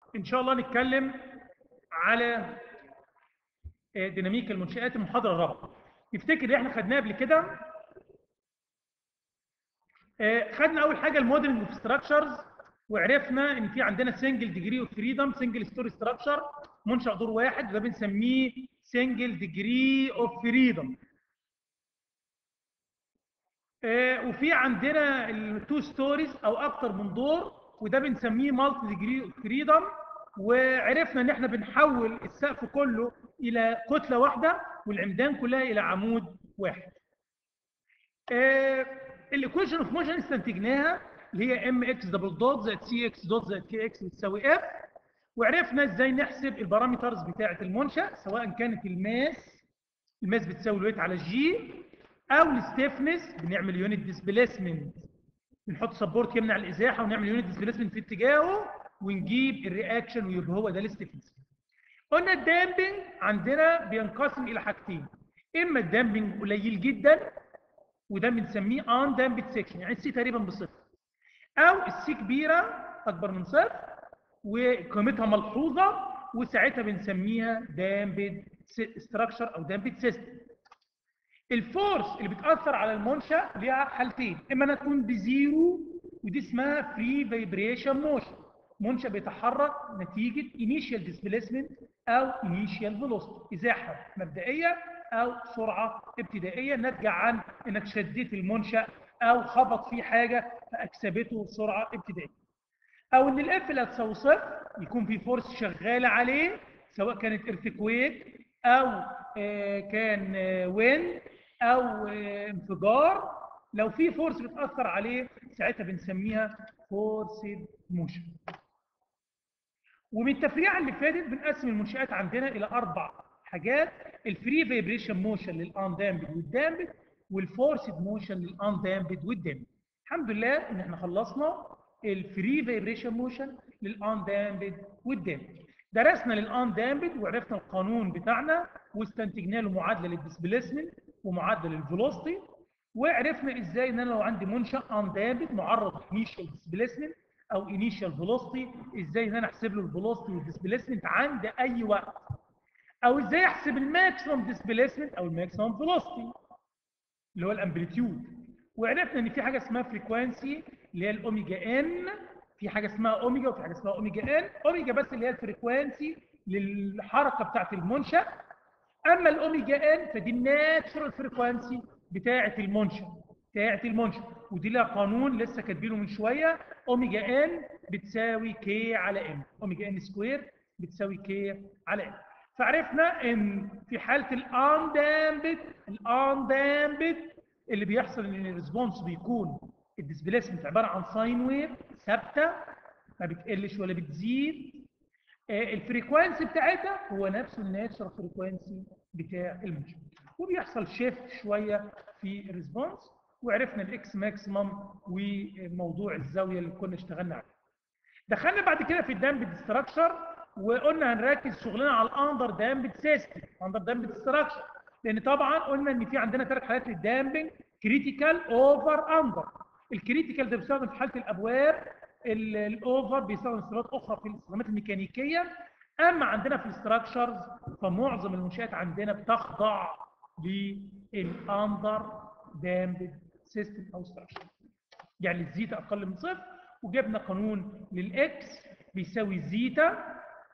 ان شاء الله نتكلم على آه، ديناميك المنشآت المحاضرة الرابعة نفتكر اللي احنا خدناه قبل كده آه، خدنا اول حاجة الموديلنج اوف ستراكشرز وعرفنا ان في عندنا سنجل ديجري اوف فريدم سنجل ستوري ستراكشر منشأ دور واحد ده بنسميه سنجل ديجري اوف فريدم وفي عندنا التو ستوريز او اكتر من دور وده بنسميه مالتي ديجري اوف فريدم وعرفنا ان احنا بنحول السقف كله الى كتله واحده والعمدان كلها الى عمود واحد. الايكويشن اوف موشن استنتجناها اللي هي ام اكس دبل دوت زائد سي اكس دوت زائد كي اكس بتساوي اف وعرفنا ازاي نحسب البارامترز بتاعه المنشا سواء كانت الماس الماس بتساوي الويت على جي او الستيفنس بنعمل يونت ديسبيسمنت بنحط سبورت يمنع الازاحه ونعمل يونت ديسبيسمنت في اتجاهه ونجيب الرياكشن ويبقى هو ده الستيفنس قلنا الدامبنج عندنا بينقسم الى حاجتين اما الدامبنج قليل جدا وده بنسميه ان دامبد سيكشن يعني السي تقريبا بصفر او السي كبيره اكبر من صفر وقيمتها ملحوظه وساعتها بنسميها دامبد ستراكشر او دامبد سيستم الفورس اللي بتاثر على المنشا ليها حالتين اما انها تكون بزيرو ودي اسمها فري فايبريشن موشن منشا بيتحرك نتيجه انيشال ديسبيسمنت او انيشال فيلوسيتي ازاحه مبدئيه او سرعه ابتدائيه ناتجه عن انك شديت المنشا او خبط فيه حاجه فاكسبته سرعه ابتدائيه او ان الاف لا تساوي صفر يكون في فورس شغاله عليه سواء كانت ارتكويك او آه كان آه وين او آه انفجار لو في فورس بتاثر عليه ساعتها بنسميها فورسد موشن ومن التفريعه اللي فاتت بنقسم المنشات عندنا الى اربع حاجات الفري فايبريشن موشن للان دامبد والدامبد والفورسد موشن للان دامبد والدامبد الحمد لله ان احنا خلصنا الفري فايبريشن موشن للان دامبد والدامبد درسنا للان دامبد وعرفنا القانون بتاعنا واستنتجنا له معادله للديسبيسمنت ومعادله للفيلوسيتي وعرفنا ازاي ان انا لو عندي منشا ان دامبد معرض انيشال ديسبيسمنت او انيشال فيلوسيتي ازاي ان انا احسب له الفيلوسيتي والديسبيسمنت عند اي وقت او ازاي احسب الماكسيمم ديسبيسمنت او الماكسيمم فيلوسيتي اللي هو الامبليتيود وعرفنا ان في حاجه اسمها فريكوانسي اللي هي الاوميجا ان في حاجه اسمها اوميجا وفي حاجه اسمها اوميجا ان اوميجا بس اللي هي الفريكوانسي للحركه بتاعه المنشا اما الاوميجا ان فدي الناتشرال فريكوانسي بتاعه المنشا بتاعه المنشا ودي لها قانون لسه كاتبينه من شويه اوميجا ان بتساوي كي على ام اوميجا ان سكوير بتساوي كي على ام فعرفنا ان في حاله الان دامبد الان دامبد اللي بيحصل ان الريسبونس بيكون الديسبيسمنت عباره عن ساين ويف ثابته ما بتقلش ولا بتزيد آه الفريكوانسي بتاعتها هو نفس الناتشرال فريكوانسي بتاع المنشأ وبيحصل شيفت شويه في الريسبونس وعرفنا الاكس ماكسيمم وموضوع الزاويه اللي كنا اشتغلنا عليه دخلنا بعد كده في الدامبد ستراكشر وقلنا هنركز شغلنا على الاندر دامبد سيستم اندر دامبد ستراكشر لان طبعا قلنا ان في عندنا ثلاث حالات للدامبنج كريتيكال اوفر اندر الكريتيكال ده بيستخدم في حاله الابواب الاوفر بيستخدم في استخدامات اخرى في الاستخدامات الميكانيكيه اما عندنا في الاستراكشرز فمعظم المنشات عندنا بتخضع للاندر دامبد سيستم او ستراكشر يعني الزيتا اقل من صفر وجبنا قانون للاكس بيساوي زيتا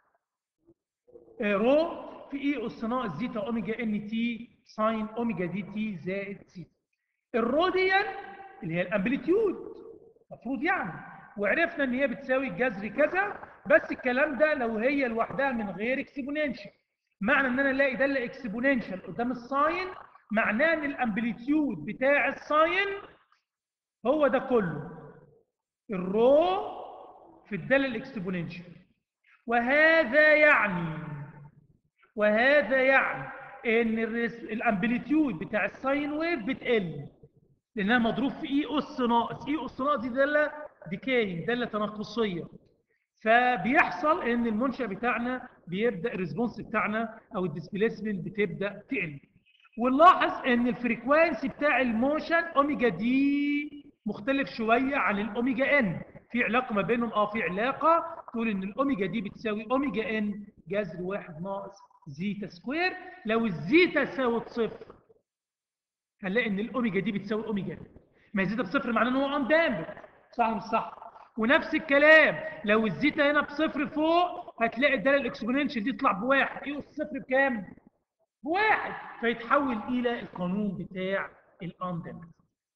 رو في اي اس ناقص زيتا اوميجا ان تي ساين اوميجا دي تي زائد زيتا الرو دي اللي هي الامبليتيود المفروض يعني وعرفنا ان هي بتساوي جذر كذا بس الكلام ده لو هي لوحدها من غير اكسبوننشال معنى ان انا الاقي داله اكسبوننشال قدام الساين معناه ان الامبليتيود بتاع الساين هو ده كله الرو في الداله الاكسبوننشال وهذا يعني وهذا يعني ان الامبليتيود بتاع الساين ويف بتقل لانها مضروب في اي اس ناقص اي اس ناقص دي داله ديكاينج داله تناقصيه فبيحصل ان المنشا بتاعنا بيبدا الريسبونس بتاعنا او الديسبيسمنت بتبدا تقل ونلاحظ ان الفريكوانسي بتاع الموشن اوميجا دي مختلف شويه عن الاوميجا ان في علاقه ما بينهم اه في علاقه تقول ان الاوميجا دي بتساوي اوميجا ان جذر واحد ناقص زيتا سكوير لو الزيتا ساوت صفر هنلاقي ان الاوميجا دي بتساوي اوميجا ما الزيتا بصفر معناه ان هو اندامبل صح مش صح ونفس الكلام لو الزيتا هنا بصفر فوق هتلاقي الداله الاكسبوننشال دي تطلع بواحد ايه الصفر بكام؟ بواحد فيتحول الى القانون بتاع الاندامبل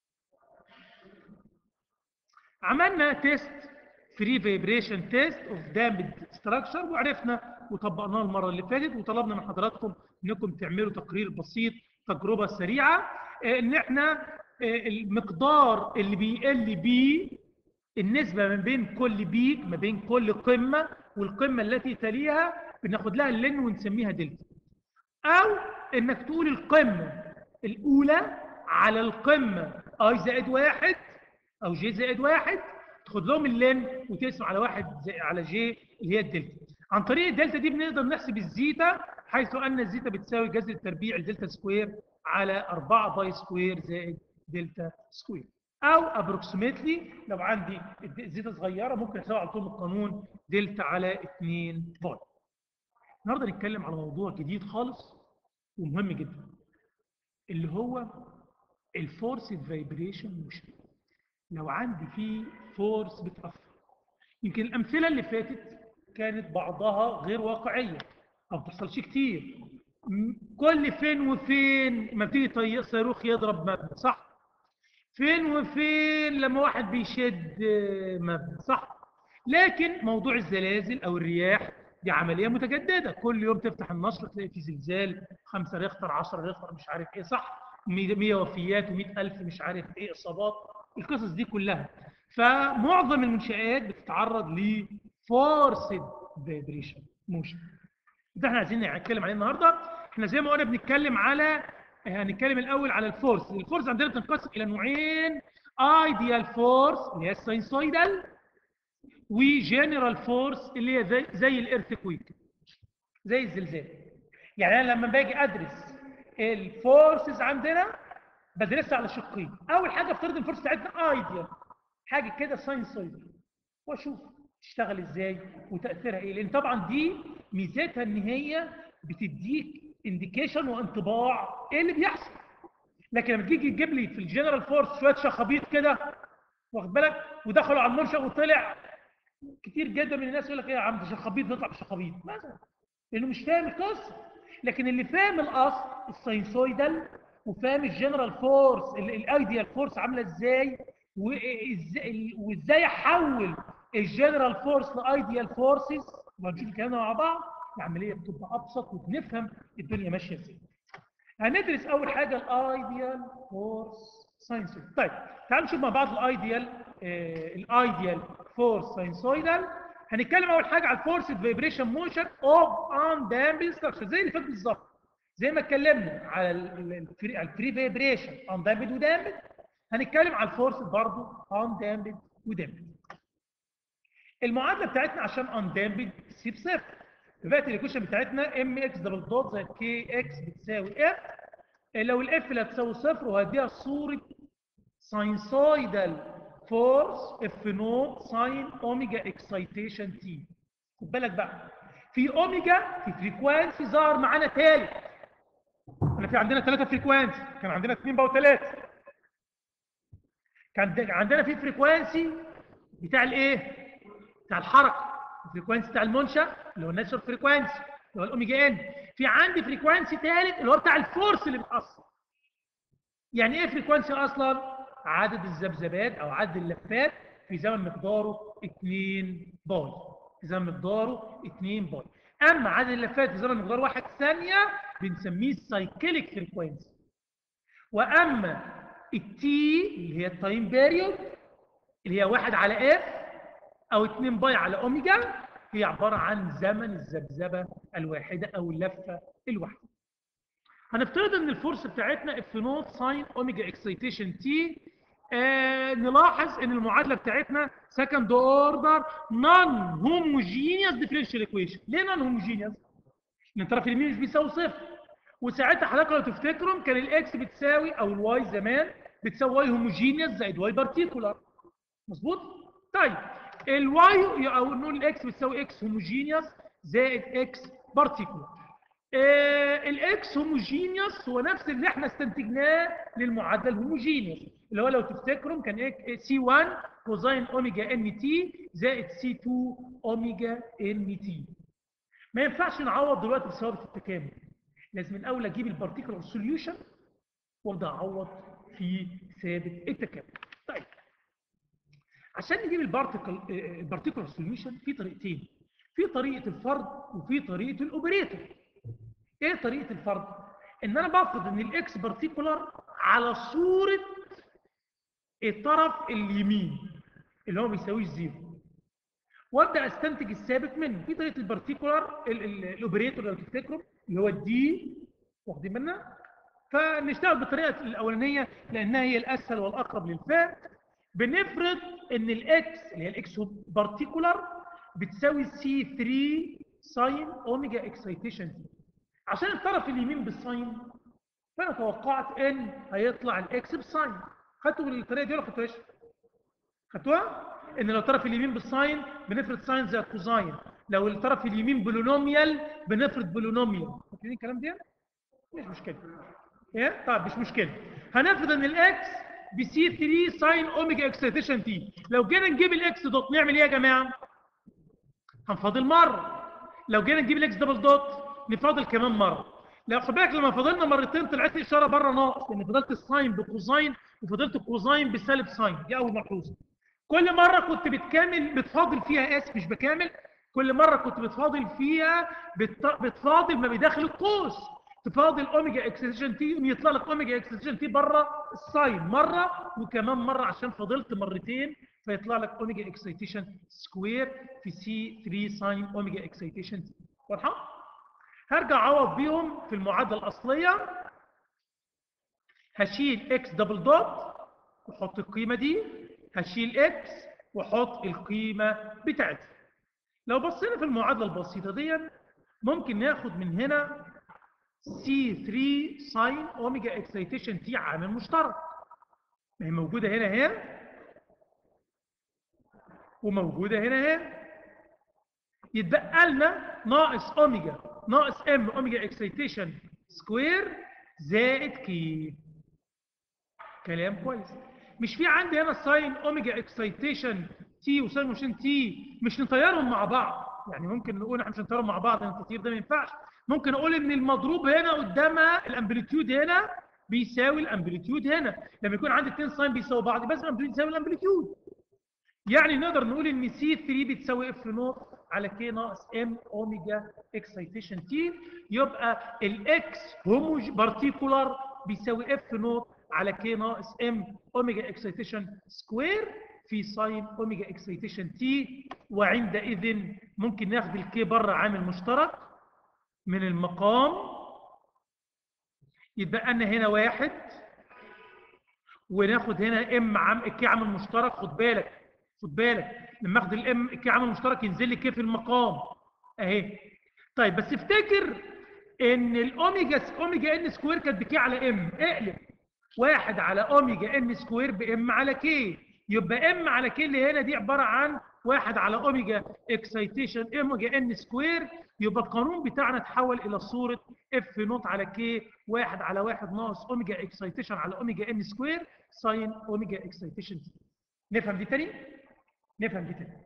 عملنا تيست فري فايبريشن تيست اوف دامبد ستراكشر وعرفنا وطبقناه المره اللي فاتت وطلبنا من حضراتكم انكم تعملوا تقرير بسيط تجربه سريعه ان احنا المقدار اللي بيقل بيه النسبه ما بين كل بيك ما بين كل قمه والقمه التي تليها بناخد لها اللين ونسميها دلتا او انك تقول القمه الاولى على القمه اي زائد واحد او جي زائد واحد تاخد لهم اللين وتقسم على واحد على جي اللي هي الدلتا عن طريق الدلتا دي بنقدر نحسب الزيتا حيث ان الزيتا بتساوي جذر التربيع الدلتا سكوير على 4 باي سكوير زائد دلتا سكوير او ابروكسيمتلي لو عندي زيتا صغيره ممكن احسبها على طول القانون دلتا على 2 باي النهارده نتكلم على موضوع جديد خالص ومهم جدا اللي هو الفورسد فايبريشن موشن لو عندي فيه فورس بتاثر يمكن الامثله اللي فاتت كانت بعضها غير واقعيه ما بتحصلش كتير كل فين وفين ما بتيجي صاروخ يضرب مبنى صح فين وفين لما واحد بيشد مبنى صح لكن موضوع الزلازل او الرياح دي عمليه متجدده كل يوم تفتح النشر تلاقي في زلزال 5 ريختر 10 ريختر مش عارف ايه صح 100 وفيات و100000 مش عارف ايه اصابات القصص دي كلها فمعظم المنشآت بتتعرض لفورسد فايبريشن موشن ده احنا عايزين نتكلم عليه النهارده احنا زي ما قلنا بنتكلم على هنتكلم الاول على الفورس الفورس عندنا بتنقسم الى نوعين ايديال فورس اللي هي الساينسويدال وجنرال فورس اللي هي زي, زي الايرثكويك زي الزلزال يعني انا لما باجي ادرس الفورسز عندنا بدرسها على شقين اول حاجه افترض الفورس بتاعتنا ايديال حاجه كده ساينسويدال واشوف تشتغل ازاي وتاثيرها ايه لان طبعا دي ميزتها ان هي بتديك انديكيشن وانطباع ايه اللي بيحصل لكن لما تيجي تجيب لي في الجنرال فورس شويه شخابيط كده واخد بالك ودخلوا على المنشا وطلع كتير جدا من الناس يقول لك ايه يا عم ده شخابيط بيطلع بشخابيط مثلا لانه مش فاهم القصه لكن اللي فاهم الاصل الساينسويدال وفاهم الجنرال فورس الايديال فورس عامله ازاي وازاي احول الجنرال فورس لايديال فورسز وهنشوف الكلام ده مع بعض العمليه بتبقى ابسط وبنفهم الدنيا ماشيه ازاي. هندرس اول حاجه الايديال فورس ساينس طيب تعالوا نشوف مع بعض الايديال الايديال فورس ساينسويدال هنتكلم اول حاجه على الفورس فايبريشن موشن اوف ان دامبل ستراكشر زي اللي فات بالظبط زي ما اتكلمنا على الفري فايبريشن ان دامبل ودامبل هنتكلم على الفورس برضه ان دامبل ودامبل المعادله بتاعتنا عشان ان دامبل سي بصفر فبقت الايكويشن بتاعتنا ام اكس دبل دوت زائد كي اكس بتساوي اف لو الاف اللي هتساوي صفر وهديها صوره ساينسويدال فورس اف نوت ساين اوميجا اكسايتيشن تي خد بالك بقى في اوميجا في فريكوانسي ظهر معانا ثالث احنا في عندنا ثلاثه فريكوانسي كان عندنا اثنين بقوا ثلاثه كان عندنا في فريكوانسي بتاع الايه؟ بتاع الحركه الفريكوانسي بتاع المنشا اللي هو الناتشرال فريكوانسي اللي هو الاوميجا ان في عندي فريكوانسي ثالث اللي هو بتاع الفورس اللي بتاثر يعني ايه فريكوانسي اصلا عدد الذبذبات او عدد اللفات في زمن مقداره 2 باي في زمن مقداره 2 باي اما عدد اللفات في زمن مقداره 1 ثانيه بنسميه السايكليك فريكوانسي واما التي اللي هي التايم بيريود اللي هي 1 على اف او 2 باي على اوميجا هي عباره عن زمن الذبذبه الواحده او اللفه الواحده. هنفترض ان الفورس بتاعتنا اف نوت ساين اوميجا اكسيتيشن تي آه نلاحظ ان المعادله بتاعتنا سكند اوردر نون هوموجينيوس ديفرنشال ايكويشن ليه نون هوموجينيوس؟ لان الطرف اليمين مش بيساوي صفر وساعتها حضرتك لو تفتكروا كان الاكس بتساوي او الواي زمان بتساوي واي هوموجينيوس زائد واي بارتيكولار مظبوط؟ طيب الواي او نقول الاكس بتساوي اكس هوموجينيوس زائد اكس بارتيكولار آه الاكس هوموجينيوس هو نفس اللي احنا استنتجناه للمعادله الهوموجينيوس اللي هو لو تفتكروا كان سي 1 كوزين اوميجا ان تي زائد سي 2 اوميجا ان تي ما ينفعش نعوض دلوقتي بثوابت التكامل لازم الاول اجيب البارتيكولار سوليوشن وابدا اعوض في ثابت التكامل طيب عشان نجيب البارتيكل البارتيكولار سوليوشن في طريقتين في طريقه الفرض وفي طريقه الاوبريتور ايه طريقه الفرض ان انا بفرض ان الاكس بارتيكولار على صوره الطرف اليمين اللي هو ما بيساويش زيرو وابدا استنتج الثابت منه في طريقه البارتيكولار الاوبريتور لو تفتكروا اللي هو الدي واخدين بالنا فنشتغل بالطريقه الاولانيه لانها هي الاسهل والاقرب للفهم بنفرض ان الاكس اللي هي الاكس بارتيكولار بتساوي سي 3 ساين اوميجا اكسيتيشن تي عشان الطرف اليمين بالساين فانا توقعت ان هيطلع الاكس بساين خدتوا الطريقه دي ولا خدتوهاش؟ خدتوها؟ ان لو الطرف اليمين بالساين بنفرض ساين زي الكوزاين لو الطرف اليمين بولينوميال بنفرض بولينوميال فاكرين الكلام ده؟ مش مشكله ايه؟ طيب مش مشكله هنفرض ان الاكس بسي 3 ساين اوميجا اكسيتيشن تي لو جينا نجيب الاكس دوت نعمل ايه يا جماعه؟ هنفاضل مره لو جينا نجيب الاكس دبل دوت نفاضل كمان مره لو خد بالك لما فاضلنا مرتين طلعت لي اشاره بره ناقص لان فضلت الساين بكوزاين وفضلت الكوزاين بسالب ساين دي اول ملحوظه كل مره كنت بتكامل بتفاضل فيها اس مش بكامل كل مره كنت بتفاضل فيها بت... بتفاضل ما بداخل القوس تفاضل اوميجا اكسيتيشن تي يطلع لك اوميجا اكسيتيشن تي بره الساين مره وكمان مره عشان فاضلت مرتين فيطلع لك اوميجا اكسيتيشن سكوير في سي 3 ساين اوميجا اكسيتيشن تي واضحه؟ هرجع اعوض بيهم في المعادله الاصليه هشيل اكس دبل دوت واحط القيمه دي هشيل اكس واحط القيمه بتاعتها لو بصينا في المعادله البسيطه دي ممكن ناخد من هنا سي 3 ساين اوميجا اكسيتيشن تي عامل مشترك ما هي موجوده هنا اهي وموجوده هنا اهي يتبقى لنا ناقص اوميجا ناقص ام اوميجا اكسيتيشن سكوير زائد كي كلام كويس مش في عندي هنا ساين اوميجا اكسيتيشن تي وساين موشن تي مش نطيرهم مع بعض يعني ممكن نقول احنا مش هنطيرهم مع بعض لان التطيير ده ما ينفعش ممكن اقول ان المضروب هنا قدامها الامبليتيود هنا بيساوي الامبليتيود هنا لما يكون عندي اثنين ساين بيساوي بعض بس الامبليتيود يساوي الامبليتيود يعني نقدر نقول ان سي 3 بتساوي اف نوت على كي ناقص ام اوميجا اكسيتيشن تي يبقى الاكس هوموج بارتيكولار بيساوي اف نوت على كي ناقص ام اوميجا اكسيتيشن سكوير في ساين اوميجا اكسيتيشن تي وعندئذ ممكن ناخد الكي بره عامل مشترك من المقام يتبقى لنا هنا واحد وناخد هنا ام عم الكي عامل مشترك خد بالك خد بالك لما اخد الام الكي عامل مشترك ينزل لي كي في المقام اهي طيب بس افتكر ان الاوميجا اوميجا ان سكوير كانت بكي على ام اقلب واحد على اوميجا ان سكوير بام على كي يبقى ام على كي اللي هنا دي عباره عن واحد على اوميجا اكسيتيشن اوميجا ان سكوير يبقى القانون بتاعنا اتحول الى صوره اف نوت على كي واحد على واحد ناقص اوميجا اكسيتيشن على اوميجا ان سكوير ساين اوميجا اكسيتيشن تي نفهم دي تاني؟ نفهم دي تاني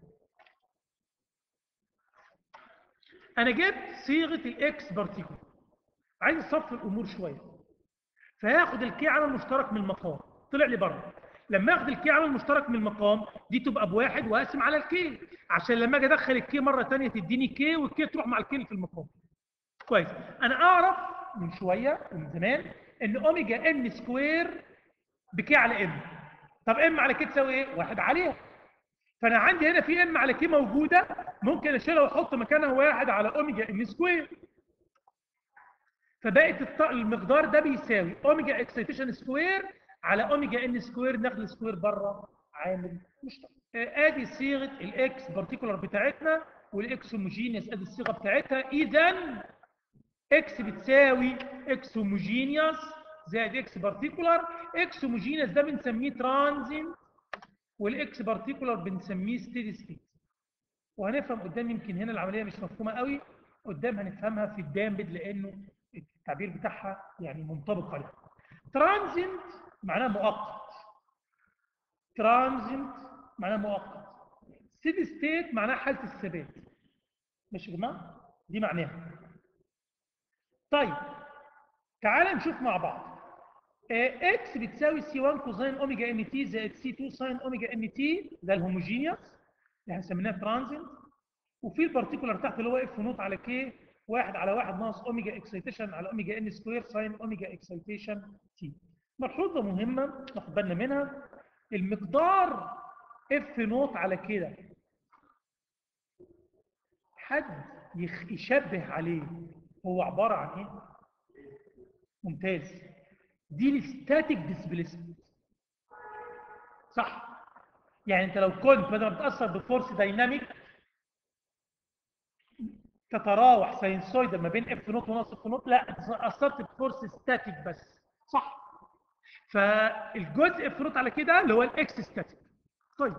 انا جبت صيغه الاكس بارتيكول عايز اصفي الامور شويه فهاخد الكي عامل مشترك من المقام طلع لي بره لما اخد الكي عامل مشترك من المقام دي تبقى بواحد واقسم على الكي عشان لما اجي ادخل الكي مره ثانيه تديني كي والكي تروح مع الكي اللي في المقام كويس انا اعرف من شويه من زمان ان اوميجا ان سكوير بكي على ام طب ام على كي تساوي ايه؟ واحد عليها فانا عندي هنا في ام على كي موجوده ممكن اشيلها واحط مكانها واحد على اوميجا ان سكوير فبقت المقدار ده بيساوي اوميجا اكسيتيشن سكوير على اوميجا ان سكوير ناخد السكوير بره عامل مشترك ادي صيغه الاكس بارتيكولار بتاعتنا والاكس هوموجينيوس ادي الصيغه بتاعتها اذا اكس بتساوي اكس هوموجينيوس زائد اكس بارتيكولار اكس هوموجينيوس ده بنسميه ترانزينت والاكس بارتيكولار بنسميه ستيدي ستيت وهنفهم قدام يمكن هنا العمليه مش مفهومه قوي قدام هنفهمها في الدامبد لانه التعبير بتاعها يعني منطبق عليها ترانزنت معناه مؤقت ترانزنت معناه مؤقت ستيدي ستيت معناه حاله الثبات ماشي يا جماعه دي معناها طيب تعال نشوف مع بعض اكس بتساوي سي 1 كوزين اوميجا ان تي زائد سي 2 ساين اوميجا ان تي ده الهوموجينيوس اللي هنسميناه ترانزنت وفي البارتيكولار تحت اللي هو اف نوت على كي واحد على واحد ناقص اوميجا اكسيتيشن على اوميجا ان سكوير ساين اوميجا اكسيتيشن تي ملحوظه مهمه ناخد بالنا منها المقدار اف نوت على كده حد يشبه عليه هو عباره عن ايه؟ ممتاز دي الستاتيك ديسبيسمنت صح يعني انت لو كنت بدل ما بتاثر بفورس دايناميك تتراوح ساينسويدال ما بين اف نوت وناقص اف نوت لا اثرت بفورس ستاتيك بس صح فالجزء اف نوت على كده اللي هو الاكس ستاتيك طيب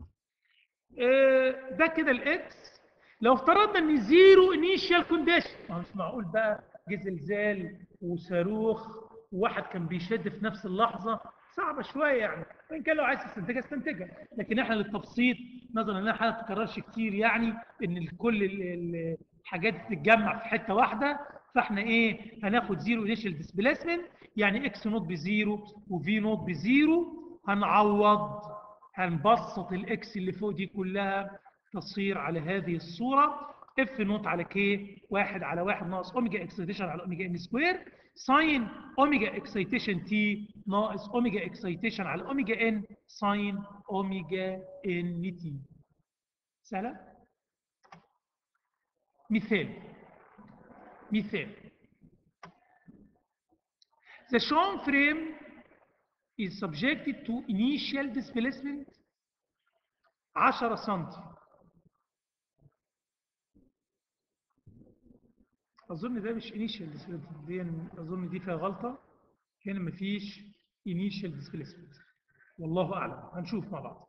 آه ده كده الاكس لو افترضنا ان زيرو انيشال كونديشن ما مش معقول بقى جه زلزال وصاروخ وواحد كان بيشد في نفس اللحظه صعبه شويه يعني وان كان لو عايز تستنتجها استنتجها لكن احنا للتبسيط نظرا انها حاجه ما تتكررش كتير يعني ان كل الحاجات تتجمع في حته واحده فاحنا ايه هناخد زيرو انيشال ديسبيسمنت يعني اكس نوت بزيرو وفي نوت بزيرو هنعوض هنبسط الاكس اللي فوق دي كلها تصير على هذه الصوره اف نوت على كي واحد على واحد ناقص اوميجا اكسيتيشن على اوميجا ان سكوير ساين اوميجا اكسيتيشن تي ناقص اوميجا اكسيتيشن على اوميجا ان ساين اوميجا ان تي سهله مثال مثال The shown frame is subjected to initial displacement 10 سنتي اظن ده مش انيشال ديسبيسمنت دي اظن دي فيها غلطه هنا مفيش انيشال ديسبيسمنت والله اعلم هنشوف مع بعض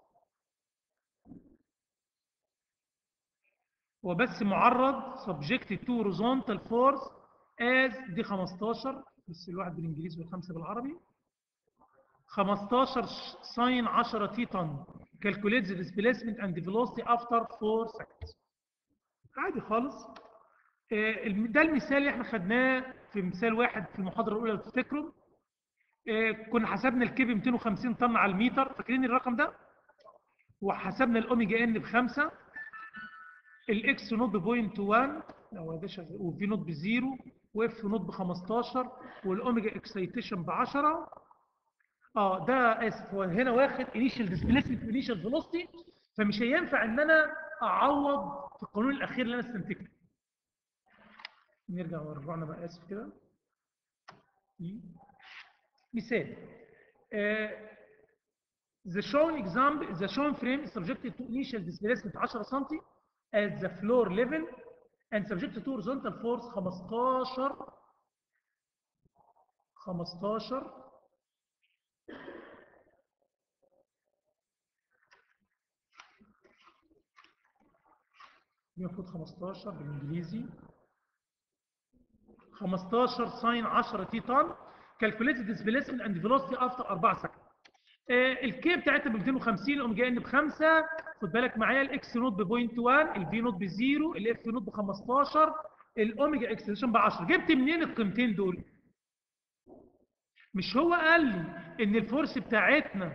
هو بس معرض subjected to horizontal force as دي 15 بس الواحد بالانجليزي والخمسه بالعربي 15 ساين 10 تي طن calculate the displacement and the velocity after 4 seconds عادي خالص ده المثال اللي احنا خدناه في مثال واحد في المحاضره الاولى لو تفتكروا كنا حسبنا الكي ب 250 طن على المتر فاكرين الرقم ده وحسبنا الاوميجا ان بخمسه الاكس نوت بوينت 1 لو ده شغال وفي نوت بزيرو واف نوت ب 15 والاوميجا اكسيتيشن ب 10 اه ده اسف هو هنا واخد انيشال ديسبيسمنت انيشال فيلوسيتي فمش هينفع ان انا اعوض في القانون الاخير اللي انا استنتجته نرجع ورجعنا بقى اسف كده مثال uh, the shown example the shown frame is subjected to initial displacement 10 سم at the floor level and subjected to horizontal force 15 15 المفروض 15 بالانجليزي 15 ساين 10 تي طن كالكوليتد ديسبيسمنت اند فيلوسيتي افتر 4 سكند الكي بتاعتها ب 250 الاوميجا جاي ان بخمسه خد بالك معايا الاكس نوت بوينت 1 الفي نوت بزيرو الاف نوت ب 15 الاوميجا اكستنشن ب 10 جبت منين القيمتين دول؟ مش هو قال لي ان الفورس بتاعتنا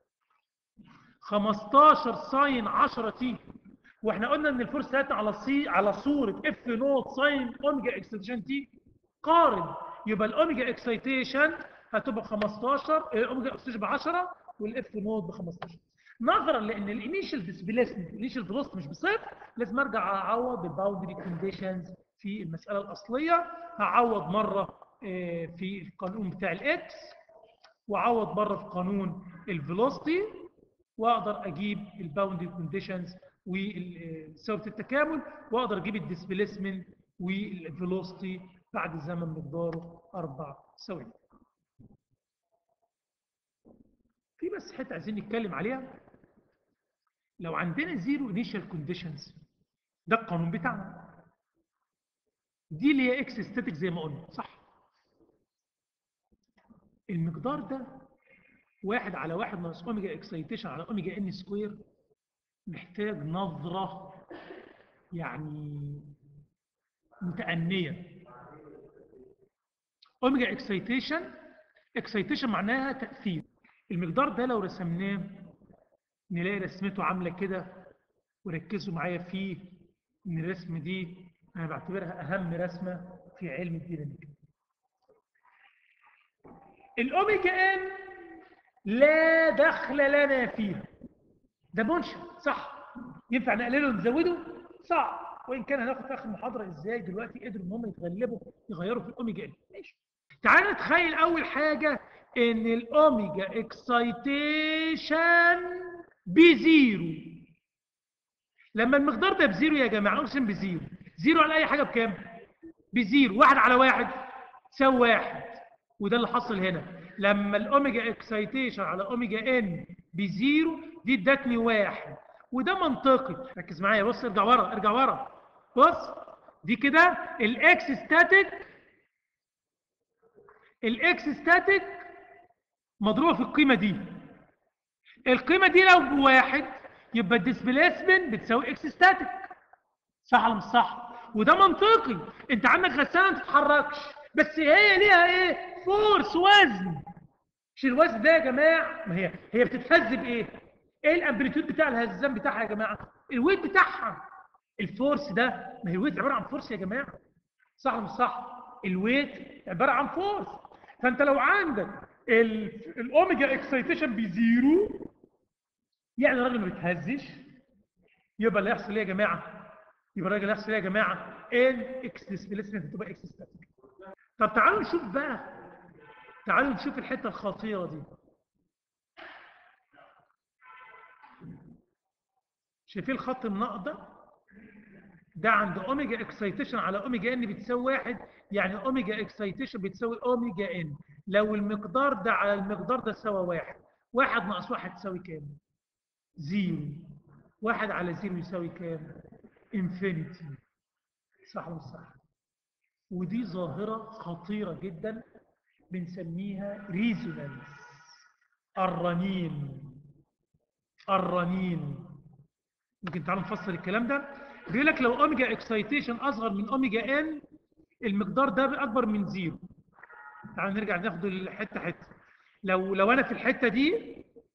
15 ساين 10 تي واحنا قلنا ان الفورس بتاعتنا على صي على صوره اف نوت ساين اوميجا اكستنشن تي قارن يبقى الاوميجا اكسيتيشن هتبقى 15 الاوميجا اكسيتيشن ب 10 والاف نوت ب 15 نظرا لان الانيشال ديسبيسمنت الانيشال فيلوسيتي مش بصفر لازم ارجع اعوض بالباوندري كونديشنز في المساله الاصليه هعوض مره في القانون بتاع الاكس واعوض مره في قانون الفيلوسيتي واقدر اجيب الباوندري كونديشنز وثابت التكامل واقدر اجيب الديسبيسمنت والفيلوسيتي بعد زمن مقداره اربع ثواني. في بس حته عايزين نتكلم عليها لو عندنا زيرو انيشال كونديشنز ده القانون بتاعنا دي اللي هي اكس ستاتيك زي ما قلنا صح المقدار ده واحد على واحد ناقص اوميجا اكسيتيشن على اوميجا ان سكوير محتاج نظرة يعني متأنية اوميجا اكسيتيشن اكسيتيشن معناها تأثير المقدار ده لو رسمناه نلاقي رسمته عاملة كده وركزوا معايا فيه ان الرسم دي انا بعتبرها اهم رسمة في علم الديناميكا الاوميجا ان لا دخل لنا فيها ده منشأ صح ينفع نقلله ونزوده صعب وان كان هناخد في اخر المحاضره ازاي دلوقتي قدروا ان هم يتغلبوا يغيروا في الاوميجا ان ماشي تعال نتخيل اول حاجه ان الاوميجا اكسايتيشن بزيرو لما المقدار ده بزيرو يا جماعه اقسم بزيرو زيرو على اي حاجه بكام بزيرو واحد على واحد تساوي واحد وده اللي حصل هنا لما الاوميجا اكسايتيشن على اوميجا ان بزيرو دي ادتني واحد وده منطقي ركز معايا بص ارجع ورا ارجع ورا بص دي كده الاكس ستاتيك الاكس ستاتيك مضروبه في القيمه دي القيمه دي لو بواحد يبقى الديسبيسمنت بتساوي اكس ستاتيك صح ولا مش صح وده منطقي انت عندك غساله ما تتحركش بس هي ليها ايه فورس وزن مش الوزن ده يا جماعه ما هي هي بتتهز بايه ايه الامبليتيود بتاع الهزام بتاعها يا جماعه الويت بتاعها الفورس ده ما هي الويت عباره عن فورس يا جماعه صح ولا مش صح الويت عباره عن فورس فانت لو عندك ال- الاوميجا اكسايتيشن بزيرو يعني الراجل ما بيتهزش يبقى اللي هيحصل ايه يا جماعه يبقى الراجل اللي هيحصل ايه يا جماعه ان اكس ديسبيسمنت هتبقى اكس ستاتيك طب تعالوا نشوف بقى تعالوا نشوف الحته الخطيره دي شايفين الخط النقط ده ده عند اوميجا اكسايتيشن على اوميجا ان بتساوي واحد يعني اوميجا اكسايتيشن بتساوي اوميجا ان لو المقدار ده على المقدار ده سوى واحد واحد ناقص واحد تساوي كام؟ زيرو واحد على زيرو يساوي كام؟ انفينيتي صح ولا مش صح؟ ودي ظاهرة خطيرة جدا بنسميها ريزونانس الرنين الرنين ممكن تعالوا نفسر الكلام ده بيقول لك لو اوميجا اكسايتيشن اصغر من اوميجا ان المقدار ده اكبر من زيرو تعالوا نرجع ناخد الحته حته لو لو انا في الحته دي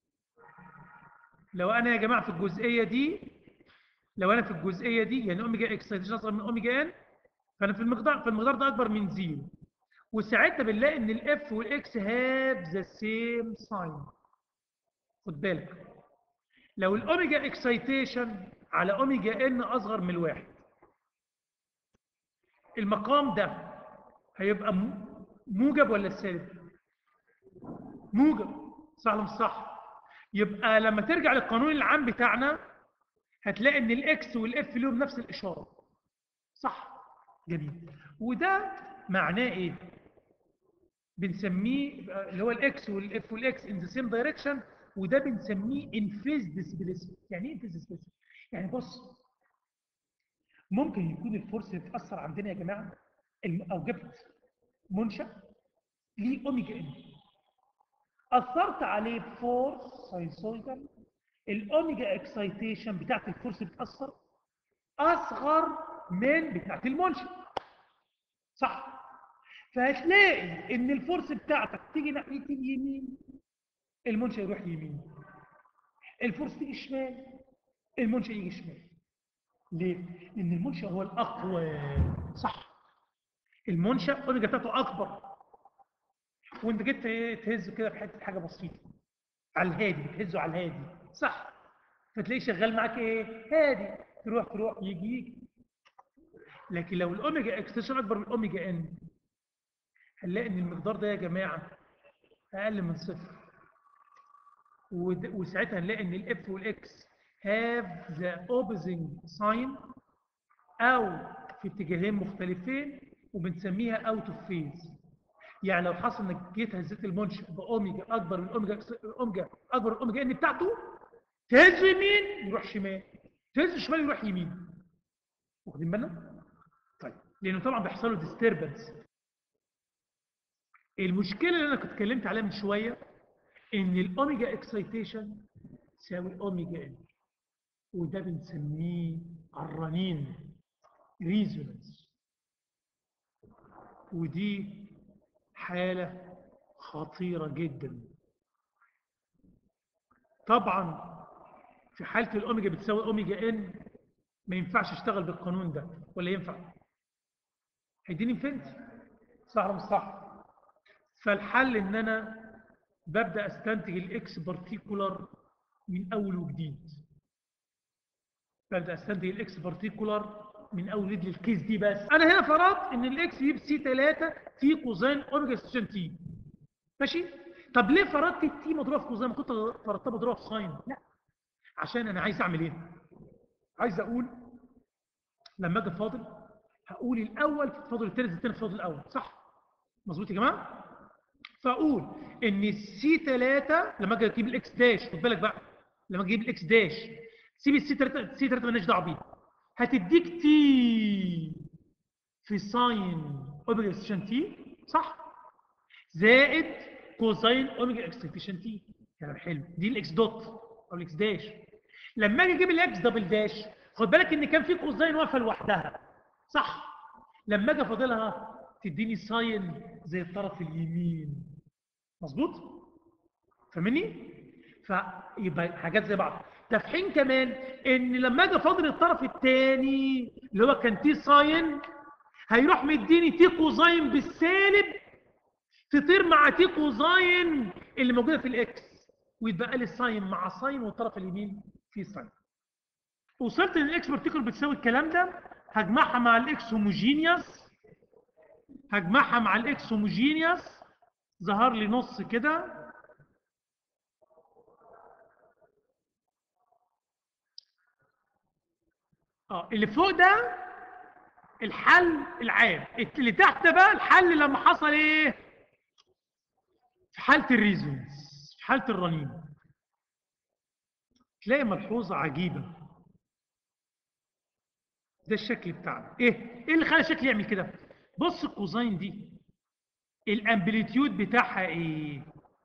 لو انا يا جماعه في الجزئيه دي لو انا في الجزئيه دي يعني اوميجا اكسايتيشن اصغر من اوميجا ان فانا في المقدار فالمقدار ده اكبر من زيرو وساعتها بنلاقي ان الاف والاكس هاف ذا سيم ساين خد بالك لو الاوميجا اكسايتيشن على اوميجا ان اصغر من الواحد المقام ده هيبقى م- موجب ولا سالب موجب صح ولا مش صح يبقى لما ترجع للقانون العام بتاعنا هتلاقي ان الاكس والاف لهم نفس الاشاره صح جميل وده معناه ايه بنسميه اللي هو الاكس والاف والاكس ان ذا سيم دايركشن وده بنسميه انفيز ديسبيسمنت يعني ايه انفيز ديسبيسمنت يعني بص ممكن يكون الفورس اللي بتاثر عندنا يا جماعه الم- او جبت منشا ليه اوميجا ان اثرت عليه بفورس ساينسويدال الاوميجا اكسايتيشن بتاعت الفورس بتاثر اصغر من بتاعت المنشا صح فهتلاقي ان الفورس بتاعتك تيجي ناحيه اليمين المنشا يروح يمين الفورس تيجي شمال المنشا يجي شمال ليه؟ لان المنشا هو الاقوى صح المنشا الاوميجا بتاعته اكبر وانت جيت ايه تهزه كده في حته حاجه بسيطه على الهادي بتهزه على الهادي صح فتلاقيه شغال معاك ايه هادي تروح تروح يجي يجي لكن لو الاوميجا اكستنشن اكبر من الاوميجا ان هنلاقي ان المقدار ده يا جماعه اقل من صفر ود- وساعتها هنلاقي ان الاف والاكس have the opposing sign او في اتجاهين مختلفين وبنسميها اوت اوف فيز يعني لو حصل انك جيت هزيت المنشأ باوميجا اكبر من اوميجا اوميجا اكبر من اوميجا ان بتاعته تهز يمين يروح شمال تهز شمال يروح يمين واخدين بالنا طيب لانه طبعا بيحصل له ديستربنس المشكله اللي انا كنت اتكلمت عليها من شويه ان الاوميجا اكسايتيشن تساوي اوميجا ان وده بنسميه الرنين ريزونانس ودي حاله خطيره جدا طبعا في حاله الاوميجا بتساوي اوميجا ان ما ينفعش اشتغل بالقانون ده ولا ينفع هيديني انفينيتي صح ولا مش صح فالحل ان انا ببدا استنتج الاكس بارتيكولار من اول وجديد ببدا استنتج الاكس بارتيكولار من اول وجديد للكيس دي بس انا هنا فرضت ان الاكس يجيب سي 3 في كوزين اوميجا ستيشن تي ماشي طب ليه فرضت التي مضروبه في كوزين ما كنت فرضتها مضروبه في ساين لا عشان انا عايز اعمل ايه عايز اقول لما اجي فاضل هقول الاول في الفاضل الثالث الثاني في الفاضل الاول صح مظبوط يا جماعه فاقول ان السي 3 لما اجي اجيب الاكس داش خد بالك بقى لما اجيب الاكس داش سيب السي 3 السي 3 مالناش دعوه بيه هتديك تي في ساين اوميجا اكستنشن تي صح زائد كوزين اوميجا اكستنشن تي كلام حلو دي الاكس دوت او الاكس داش لما اجي اجيب الاكس دبل داش خد بالك ان كان في كوزين واقفه لوحدها صح لما اجي فاضلها تديني ساين زي الطرف اليمين مظبوط فاهمني فيبقى حاجات زي بعض ده في حين كمان ان لما اجي فاضل الطرف الثاني اللي هو كان تي ساين هيروح مديني تي كوزاين بالسالب تطير مع تي كوزاين اللي موجوده في الاكس ويتبقى لي ساين مع ساين والطرف اليمين في ساين وصلت ان الاكس بارتيكل بتساوي الكلام ده هجمعها مع الاكس هوموجينيوس هجمعها مع الاكس هوموجينيوس ظهر لي نص كده اه اللي فوق ده الحل العام اللي تحت ده بقى الحل لما حصل ايه في حاله الريزونز في حاله الرنين تلاقي ملحوظه عجيبه ده الشكل بتاعنا ايه ايه اللي خلى الشكل يعمل كده بص الكوزين دي الامبليتيود بتاعها ايه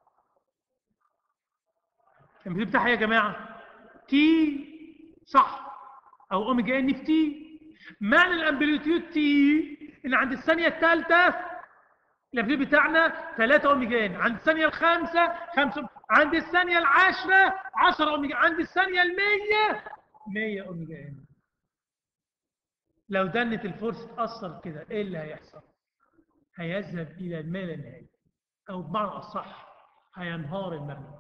الامبليتيود بتاعها ايه يا جماعه تي صح او اوميجا ان في تي معنى الامبليتيود تي ان عند الثانيه الثالثه الامبليتيود بتاعنا 3 اوميجا ان عند الثانيه الخامسه 5 عند الثانيه العاشره 10 اوميجا عند الثانيه ال100 100 اوميجا ان لو دنت الفورس تاثر كده ايه اللي هيحصل هيذهب الى الما لا نهايه او بمعنى اصح هينهار المبنى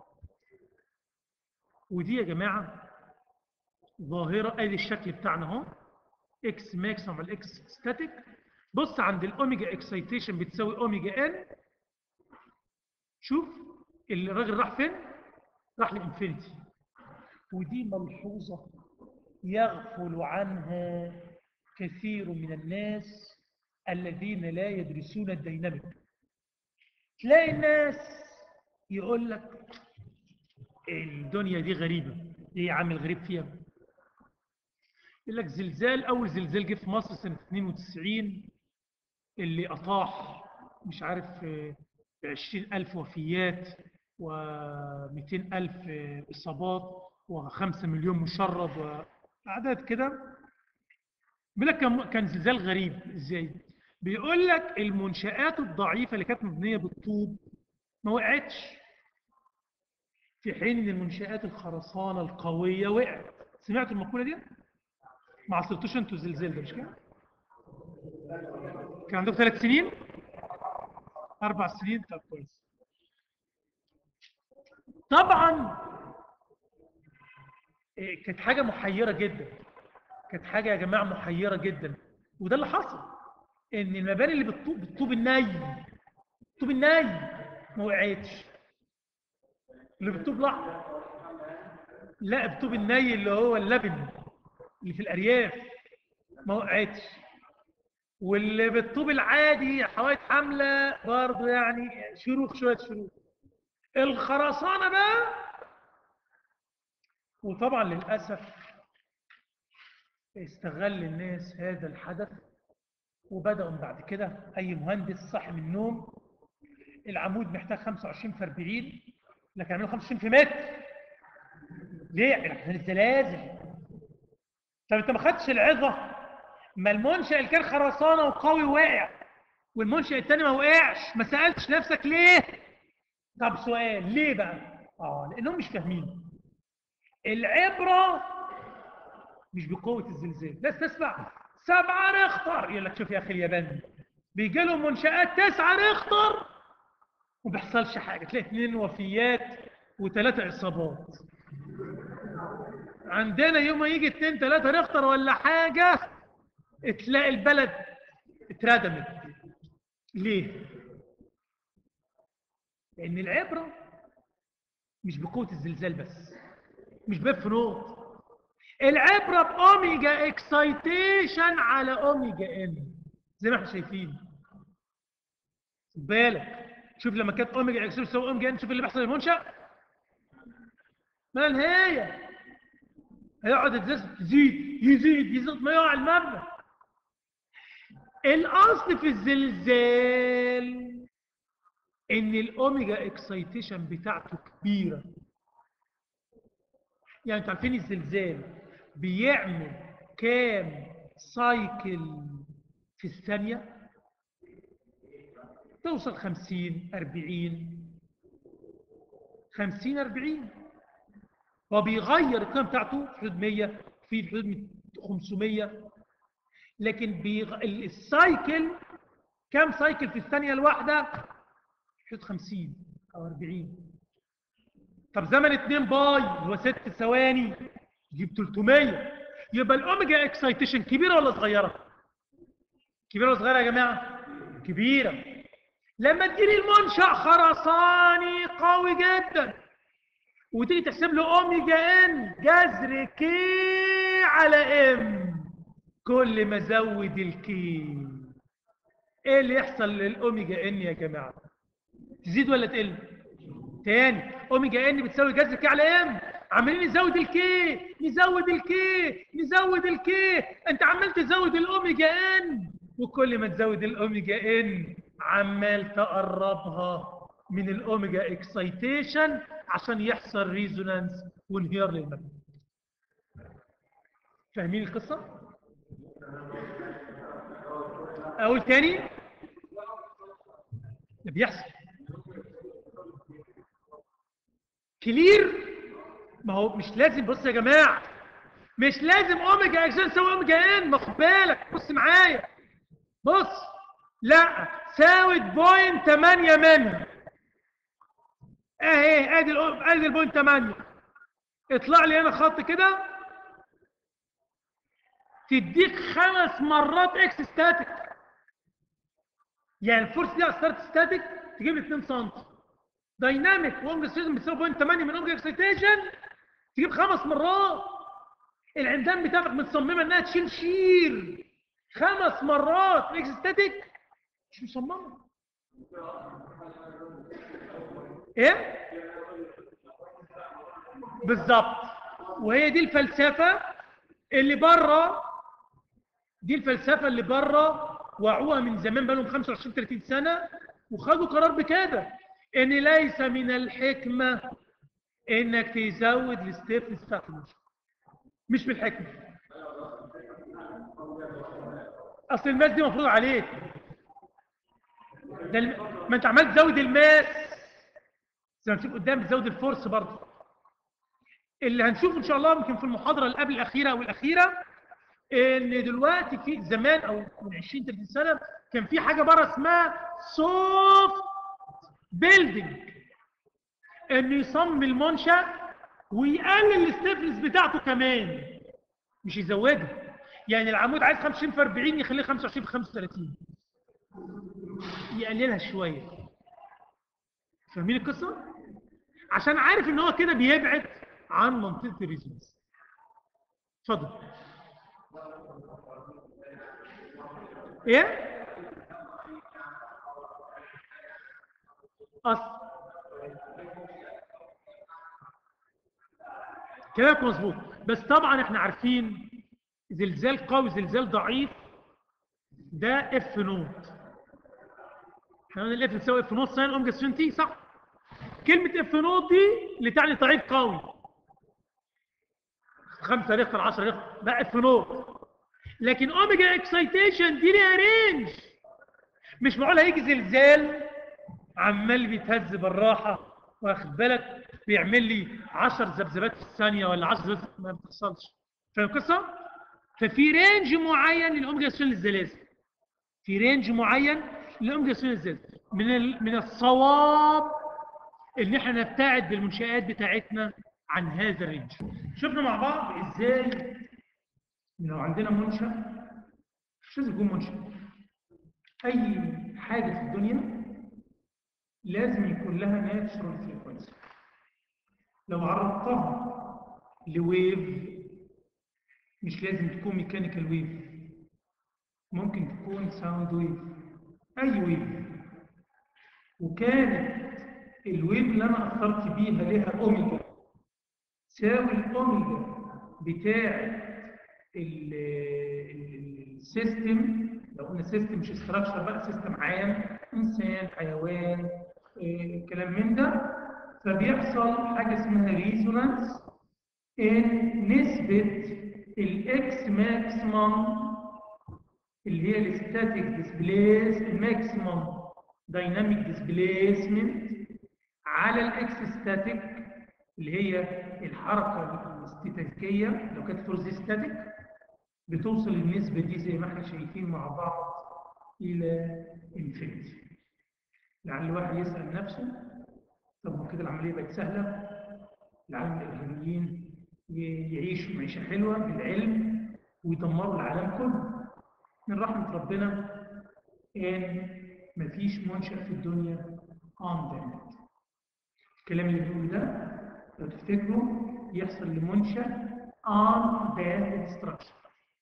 ودي يا جماعه ظاهره ادي الشكل بتاعنا اهو اكس ماكسيمم على الاكس ستاتيك بص عند الاوميجا اكسيتيشن بتساوي اوميجا ان شوف الراجل راح فين راح لانفينيتي ودي ملحوظه يغفل عنها كثير من الناس الذين لا يدرسون الديناميك تلاقي الناس يقول لك الدنيا دي غريبة ايه يا عم الغريب فيها يقول لك زلزال اول زلزال جه في مصر سنة 92 اللي اطاح مش عارف ب 20000 وفيات و200000 اصابات و5 مليون مشرد واعداد كده بيقول لك كان زلزال غريب ازاي بيقول لك المنشآت الضعيفة اللي كانت مبنية بالطوب ما وقعتش في حين ان المنشآت الخرسانة القوية وقعت سمعتوا المقولة دي؟ ما عصرتوش انتوا الزلزال ده مش كده؟ كان عندكم ثلاث سنين؟ أربع سنين طب كويس طبعا كانت حاجة محيرة جدا كانت حاجة يا جماعة محيرة جدا وده اللي حصل ان المباني اللي بالطوب بالطوب الني الطوب الني ما وقعتش اللي بالطوب الاحمر لا بالطوب الني اللي هو اللبن اللي في الارياف ما وقعتش واللي بالطوب العادي حوائط حمله برضه يعني شروخ شويه شروخ الخرسانه بقى وطبعا للأسف استغل الناس هذا الحدث وبدأوا بعد كده أي مهندس صاحي من النوم العمود محتاج 25 في 40 لكن يعملوا 25 في متر ليه؟ عشان الزلازل طب انت ما خدتش العظه ما المنشأ اللي كان خرسانه وقوي واقع والمنشأ الثاني ما وقعش ما سألتش نفسك ليه؟ طب سؤال ليه بقى؟ اه لانهم مش فاهمين العبره مش بقوه الزلزال ناس تسمع سبعة ريختر يقول لك شوف يا اخي اليابان بيجي لهم منشآت تسعة ريختر وما بيحصلش حاجه تلاقي اثنين وفيات وثلاثه اصابات عندنا يوم ما يجي اثنين ثلاثه ريختر ولا حاجه تلاقي البلد اتردمت ليه؟ لان العبره مش بقوه الزلزال بس مش باب في نقط العبره باوميجا اكسايتيشن على اوميجا ان زي ما احنا شايفين خد بالك شوف لما كانت اوميجا اكسايتيشن تساوي اوميجا ان شوف اللي بيحصل للمنشا ما النهايه هيقعد الزلزال تزيد يزيد يزيد ما يقع المبنى الاصل في الزلزال ان الاوميجا اكسايتيشن بتاعته كبيره يعني انتوا عارفين الزلزال بيعمل كام سايكل في الثانيه توصل 50 40 50 40 هو بيغير القيم بتاعته في حدود 100 في حدود 500 لكن بيغ... السايكل كم سايكل في الثانيه الواحده حدود 50 او 40 طب زمن 2 باي اللي هو 6 ثواني يجيب 300 يبقى الاوميجا اكسايتيشن كبيره ولا صغيره كبيره ولا صغيره يا جماعه كبيره لما تجيلي المنشا خرساني قوي جدا وتيجي تحسب له اوميجا ان جذر كي على ام كل ما ازود الكي ايه اللي يحصل للاوميجا ان يا جماعه تزيد ولا تقل تاني اوميجا ان بتساوي جذر كي على ام عمالين نزود الكي نزود الكي نزود الكي انت عمال تزود الاوميجا ان وكل ما تزود الاوميجا ان عمال تقربها من الاوميجا اكسايتيشن عشان يحصل ريزونانس وانهيار للمبنى فاهمين القصه اقول تاني ده بيحصل كلير ما هو مش لازم بص يا جماعه مش لازم اوميجا اكسون تساوي اوميجا ان ما خد بالك بص معايا بص لا ساوت بوينت 8 منها اهي ادي ادي البوينت 8 اطلع لي هنا خط كده تديك خمس مرات اكس ستاتيك يعني الفورس دي اثرت ستاتيك تجيب لي 2 سم دايناميك وونج ستيشن بتساوي بوينت 8 من اوميجا اكسيتيشن تجيب خمس مرات العمدان بتاعتك متصممه انها تشيل شير خمس مرات اكس ستاتيك مش مصممه ايه بالظبط وهي دي الفلسفه اللي بره دي الفلسفه اللي بره وعوها من زمان بقالهم 25 30 سنه وخدوا قرار بكده ان ليس من الحكمه انك تزود الستيفنس بتاعت المشي مش بالحكمه اصل الماس دي مفروض عليك ده الم... ما انت عمال تزود الماس زي ما نشوف قدام بتزود الفورس برضه اللي هنشوفه ان شاء الله يمكن في المحاضره اللي قبل الاخيره او الاخيره ان دلوقتي في زمان او من 20 30 سنه كان في حاجه بره اسمها سوفت بيلدينج انه يصمم المنشا ويقلل الستيفنس بتاعته كمان مش يزودها يعني العمود عايز 50 في 40 يخليه 25 في 35 يقللها شويه فاهمين القصه عشان عارف ان هو كده بيبعد عن منطقه الريزونانس اتفضل ايه اصل كلامك مظبوط بس طبعا احنا عارفين زلزال قوي زلزال ضعيف ده اف نوت احنا قلنا الاف تساوي اف نوت ساين اوميجا 20 تي صح كلمه اف نوت دي اللي تعني ضعيف قوي 5 ريختر 10 ريختر ده اف نوت لكن اوميجا اكسايتيشن دي ليها رينج مش معقول هيجي زلزال عمال بيتهز بالراحه واخد بالك بيعمل لي 10 ذبذبات في الثانيه ولا 10 ذبذبات ما بتحصلش فاهم القصه؟ ففي رينج معين للاوميجا 20 للزلازل في رينج معين للاوميجا 20 للزلازل من ال... من الصواب ان احنا نبتعد بالمنشآت بتاعتنا عن هذا الرينج شفنا مع بعض ازاي لو عندنا منشأ مش لازم يكون منشأ اي حاجه في الدنيا لازم يكون لها ناتشرال فريكونسي لو عرضتها لويف مش لازم تكون ميكانيكال ويف ممكن تكون ساوند ويف اي ويف وكانت الويف اللي انا اثرت بيها لها اوميجا تساوي الاوميجا بتاع السيستم لو قلنا سيستم مش استراكشر بقى سيستم عام انسان حيوان إيه كلام من ده فبيحصل حاجه اسمها ريزونانس ان نسبه الاكس ماكسيمم اللي هي الستاتيك ديسبليس الماكسيمم دايناميك ديسبليسمنت على الاكس ستاتيك اللي هي الحركه الاستاتيكيه لو كانت فورس ستاتيك بتوصل النسبه دي زي ما احنا شايفين مع بعض الى انفينيتي لعل واحد يسال نفسه طب ما كده العمليه بقت سهله العالم الابراهيميين يعيشوا معيشه حلوه بالعلم ويدمروا العالم كله من رحمه ربنا ان مفيش منشا في الدنيا اون الكلام اللي بيقوله ده لو تفتكروا يحصل لمنشا on damned structure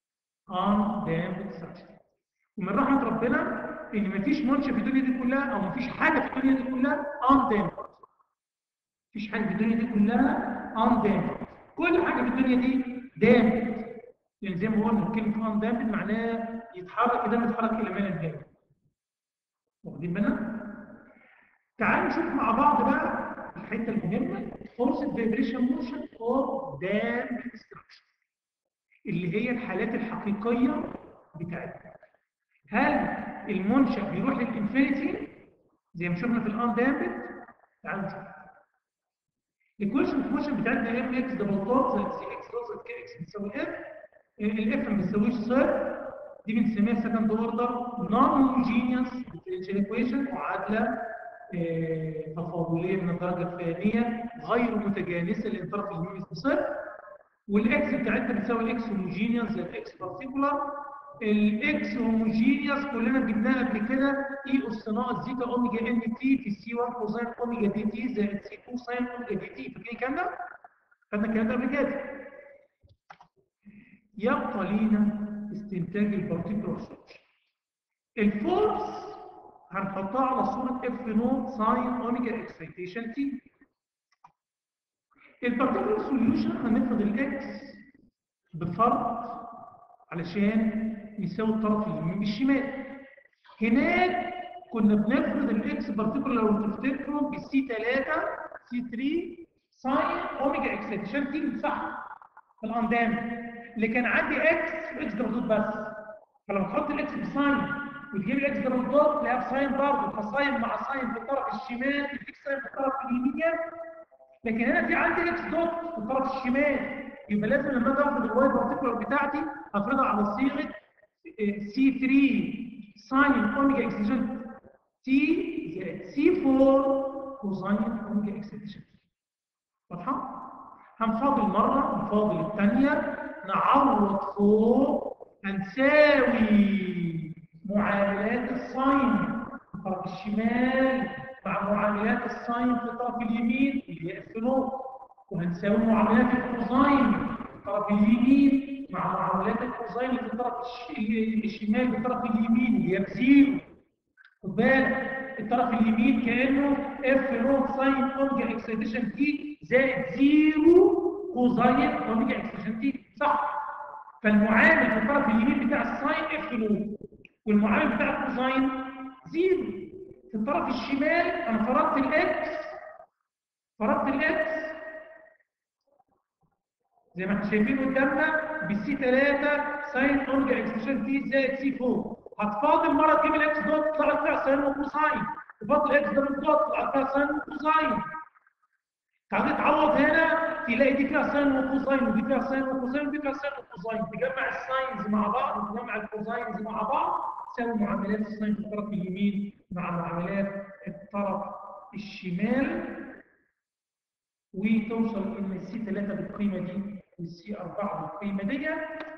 on damned structure ومن رحمة ربنا ان مفيش منشا في الدنيا دي كلها او مفيش حاجة في الدنيا دي كلها on damned مفيش حاجة في الدنيا دي كلها on damned كل حاجة في الدنيا دي damned يعني زي ما قلنا كلمة on damned معناها يتحرك كده يتحرك الى مال الدم واخدين بالنا؟ تعالوا نشوف مع بعض بقى الحته المهمه فورس فيبريشن موشن اور دام ديستركشن اللي هي الحالات الحقيقيه بتاعتنا هل المنشا بيروح للانفينيتي زي ما شفنا في الان دامبت تعالوا نشوف الايكويشن موشن بتاعتنا ام اكس دبل دوت زائد سي اكس دوت زائد كي اكس بتساوي اف الاف ما بتساويش صفر دي بنسميها سكند اوردر نون هوموجينيوس ديفرنشال ايكويشن معادله تفاضليه من الدرجه الثانيه غير متجانسه لان طرف اليمين بصفر والاكس بتاعتنا بتساوي الاكس هوموجينيوس زائد اكس بارتيكولار الاكس هوموجينيوس كلنا جبناها قبل كده اي اس ناقص زيتا اوميجا ان تي في سي 1 كوزين اوميجا دي تي زائد سي 2 ساين اوميجا دي تي فاكرين الكلام ده؟ خدنا الكلام ده قبل كده يبقى لينا استنتاج البارتيكولار سوليوشن الفورس هنحطها على صورة اف نوت ساين اوميجا اكسيتيشن تي البارتيكولار سوليوشن هنفرض الاكس بفرض علشان يساوي الطرف اليمين بالشمال هناك كنا بنفرض الاكس بارتيكولار لو تفتكروا بالسي 3 سي 3 ساين اوميجا اكسيتيشن تي بنمسحها في الاندام اللي كان عندي اكس واكس دبل بس فلما تحط الاكس بساين وتجيب الاكس دبل دوت تلاقيها بساين برضه فساين مع ساين في الطرف الشمال يديك ساين في الطرف اليمين لكن هنا في عندي اكس دوت في الطرف الشمال يبقى لازم لما اجي افرض الواي بارتيكولار بتاعتي افرضها على صيغه سي 3 ساين اوميجا اكسجين تي زائد سي 4 كوزاين اوميجا اكسجين واضحه؟ هنفاضل مره نفاضل الثانيه نعوض فوق هنساوي معاملات الساين في الطرف الشمال مع معاملات الساين في الطرف اليمين اللي هي اف نوت وهنساوي معاملات الكوزاين في الطرف اليمين مع معاملات الكوزاين في الطرف الشمال في الطرف اليمين اللي هي بزيرو خد بالك الطرف اليمين كانه اف نوت ساين اوميجا اكسيتيشن تي زائد زيرو كوزاين اوميجا اكسبريشن تي صح فالمعامل في الطرف اليمين بتاع الساين اف نوت والمعامل بتاع الكوزاين زيرو في الطرف الشمال انا فرضت الاكس فرضت الاكس زي ما احنا شايفين قدامنا بالسي 3 ساين اوميجا اكسبريشن تي زائد سي 4 هتفاضل مره تجيب الاكس دوت تطلع فيها ساين وكوساين تفاضل الاكس دوت تطلع فيها ساين وكوساين تعالى تعوض هنا تلاقي دي فيها ساين وكوساين ودي فيها ساين وكوساين ودي فيها ساين وكوساين تجمع الساينز مع بعض وتجمع الكوساينز مع بعض تساوي معاملات الساين في الطرف اليمين مع معاملات الطرف الشمال وتوصل ان السي 3 بالقيمه دي والسي 4 بالقيمه دي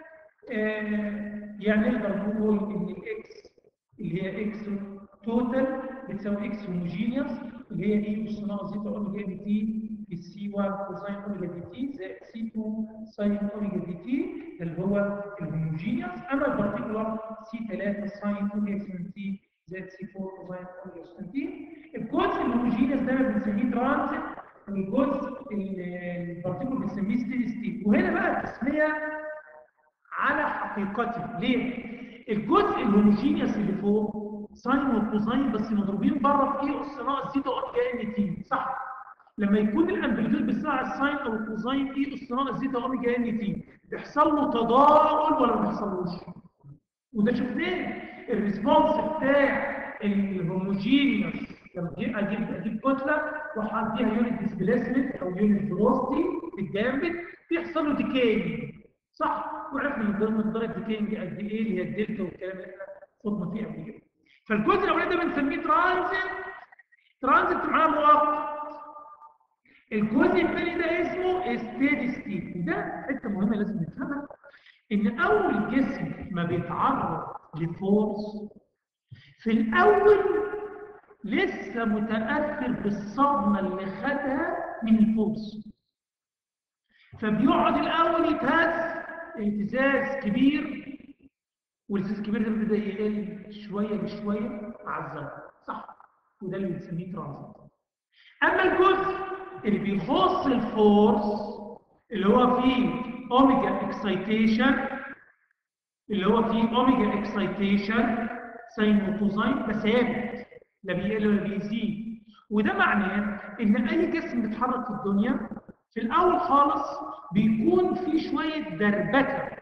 آه يعني نقدر نقول ان الاكس اللي هي اكس توتال بتساوي اكس هوموجينيوس اللي هي اي اس ناقص زيتا اوميجا دي تي في السي 1 كوساين اوميجا دي تي زائد سي 2 ساين اوميجا دي تي اللي هو الهوموجينيوس اما البارتيكولار سي 3 ساين اوميجا سين تي زائد سي 4 كوساين اوميجا سين تي الجزء الهوموجينيوس ده بنسميه ترانزيت والجزء البارتيكول بنسميه ستيدي ستيت وهنا بقى التسميه على حقيقته ليه؟ الجزء الهوموجينيوس اللي فوق ساين وكوزاين بس مضروبين بره في اي اس ناقص زيتا اوميجا ان تي صح؟ لما يكون الامبليتيود بتاع الساين او الكوزاين اي اس ناقص زيتا اوميجا ان تي بيحصل له تضاؤل ولا ما بيحصلوش؟ وده شفناه الريسبونس بتاع الهوموجينيوس لما اجيب اجيب اجيب كتله واحديها يونت ديسبيسمنت او يونت فيلوسيتي في الجامد بيحصل له ديكاي صح وعرفنا من مقدار الديكاينج قد ايه اللي هي الدلتا والكلام اللي احنا خدنا فيه قبل كده فالجزء الاولاني ده بنسميه ترانزيت ترانزيت معاه مؤقت الجزء الثاني ده اسمه ستيدي ستيت وده حته مهمه لازم نفهمها ان اول جسم ما بيتعرض لفورس في الاول لسه متاثر بالصدمه اللي خدها من الفورس فبيقعد الاول يتهز اهتزاز كبير والاهتزاز الكبير ده بيبدا يقل شويه بشويه مع الزمن صح وده اللي بنسميه ترانزيت اما الجزء اللي بيخص الفورس اللي هو فيه اوميجا اكسايتيشن اللي هو فيه اوميجا اكسايتيشن ساين وكوزاين ده ثابت لا بيقل ولا بيزيد وده معناه ان اي جسم بيتحرك في الدنيا في الاول خالص بيكون في شويه دربكه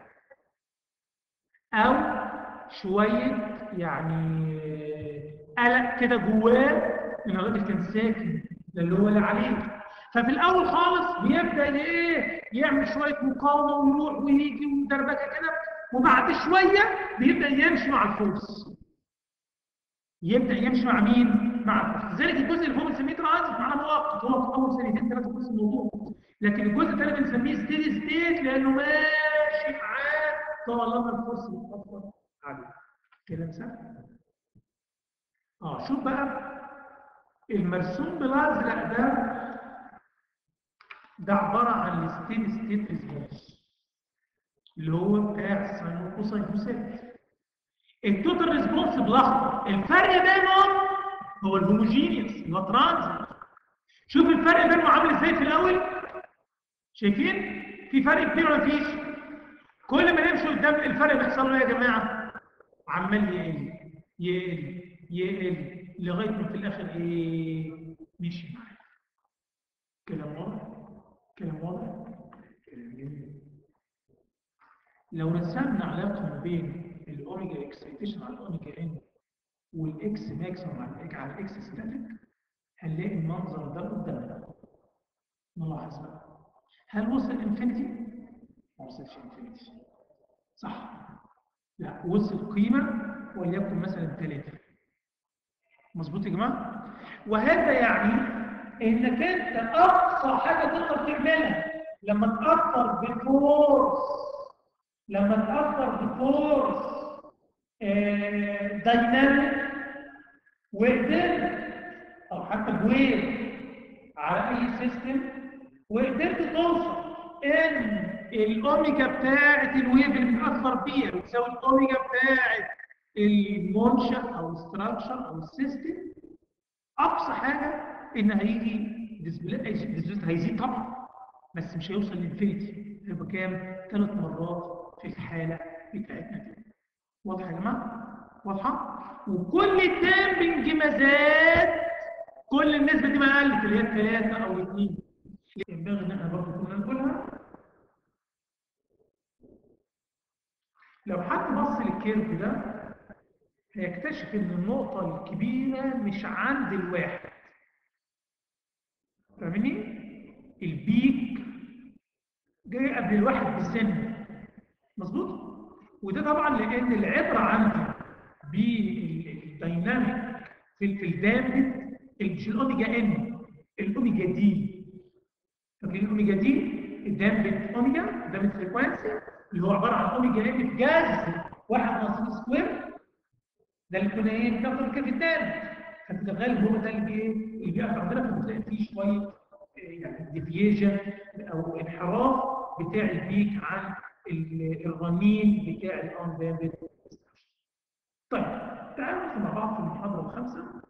او شويه يعني قلق كده جواه ان الراجل كان ساكن ده اللي هو اللي عليه ففي الاول خالص بيبدا ايه يعمل شويه مقاومه ويروح ويجي ودربكه كده وبعد شويه بيبدا يمشي مع الفورس يبدا يمشي مع مين مع الفورس لذلك الجزء اللي هو بنسميه ترانزيت معناه مؤقت هو في اول سنتين ثلاثه في الموضوع لكن الجزء الثاني بنسميه ستيدي ستيت لانه ماشي معاه طالما الفورس بتاثر عليه كلام سهل اه شوف بقى المرسوم بالازرق ده ده عباره عن الستيدي ستيت ريسبونس اللي هو بتاع الساين والكوساين والسيت التوتال ريسبونس بالاخضر الفرق بينهم هو الهوموجينيوس اللي هو ترانزيت شوف الفرق بينهم عامل ازاي في الاول شايفين في فرق كبير ولا فيش كل ما نمشي قدام الفرق بيحصل له ايه يا جماعه عمال يقل يقل يقل لغايه ما في الاخر ايه مشي معايا كلام واضح كلام واضح كلام جميل لو رسمنا علاقه ما بين الاوميجا اكسيتيشن على الاوميجا ان والاكس ماكسيموم على الاكس على الاكس ستاتيك هنلاقي المنظر ده قدامنا نلاحظ بقى هل وصل انفينيتي؟ ما وصلش انفينيتي صح لا وصل قيمه وليكن مثلا 3 مظبوط يا جماعه وهذا يعني انك انت اقصى حاجه تقدر تعملها لما تاثر بفورس لما تاثر بفورس دايناميك وقدرت او حتى بويف على اي سيستم وقدرت توصل ان الاوميجا بتاعه الويف اللي بتاثر بيها بتساوي الاوميجا بتاعه المنشا او الستراكشر او السيستم اقصى حاجه ان هيجي ديسبلاي هيزيد طبعا بس مش هيوصل للانفينيتي هيبقى كام؟ ثلاث مرات في الحاله بتاعتنا دي واضحه يا جماعه؟ واضحه؟ وكل الدامبنج ما زاد كل النسبه دي ما قلت اللي هي الثلاثه او الاثنين ينبغي ان احنا برضه كنا نقولها لو حد بص للكيرف ده هيكتشف ان النقطة الكبيرة مش عند الواحد فاهمني؟ البيك جاي قبل الواحد بسن مظبوط؟ وده طبعا لان العبرة عندي بالديناميك في في الدامج مش الاوميجا ان الاوميجا دي فاكرين الاوميجا دي الدامج اوميجا دامج فريكوانسي اللي هو عباره عن اوميجا ان في جذر 1 ناقص سكوير ده اللي كنا ايه بناخد كده في الدامج فانت في الغالب هو ده اللي ايه اللي بيقف عندنا فبتلاقي فيه شويه يعني ديفيجن او انحراف بتاع البيك عن الرنين بتاع الان دامج طيب تعالوا ندخل مع بعض في المحاضره الخامسه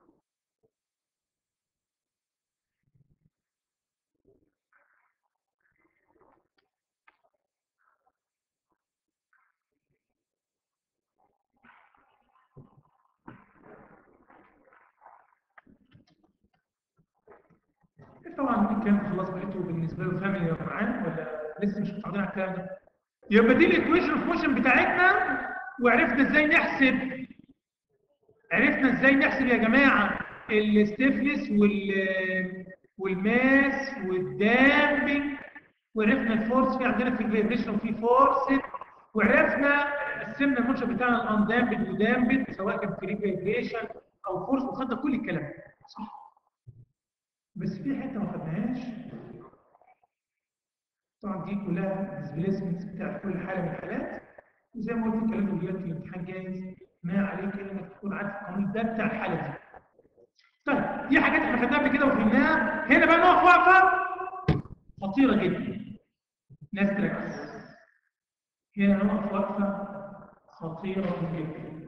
طبعا الكلام خلاص بقيته بالنسبه له فاميلي معاه ولا لسه مش متعودين على الكلام ده يبقى دي الايكويشن اوف موشن بتاعتنا وعرفنا ازاي نحسب عرفنا ازاي نحسب يا جماعه الستيفنس وال والماس والدامبنج وعرفنا الفورس في عندنا في الفايبريشن وفي فورس وعرفنا قسمنا الموشن بتاعنا الاندامبد ودامبد سواء كان فري فايبريشن او فورس وخدنا كل الكلام ده صح بس في حته ما خدناهاش طبعا دي كلها ديسبيسمنتس بتاعت كل حاله من الحالات وزي ما قلت الكلام ده دلوقتي الامتحان جاهز ما عليك الا انك تكون عارف القانون ده بتاع الحاله دي. طيب دي حاجات احنا خدناها قبل كده وفهمناها هنا بقى نقف وقفه خطيره جدا ناس تركز هنا نقف وقفه خطيره جدا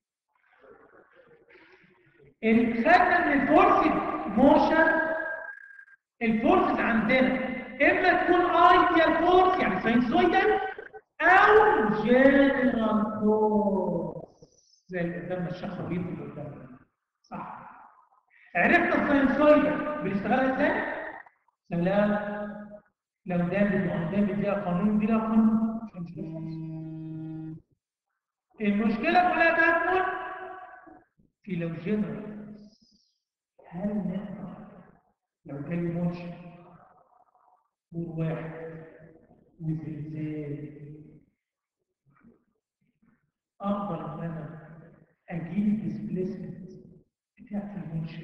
خدنا من الفورس موشن الفورسز عندنا اما تكون ايديال فورس يعني ساينسويدال او جنرال فورس زي اللي قدامنا الشخص البيض اللي قدامنا صح عرفنا الساينسويدال بنشتغلها ازاي؟ سلام لو دامج وعندامج ليها قانون دي لها قانون المشكله كلها تكمن في لو جنرال هل نقدر لو كان موشن دور واحد وزلزال اقدر ان انا اجيب الديسبيسمنت بتاعت الموشن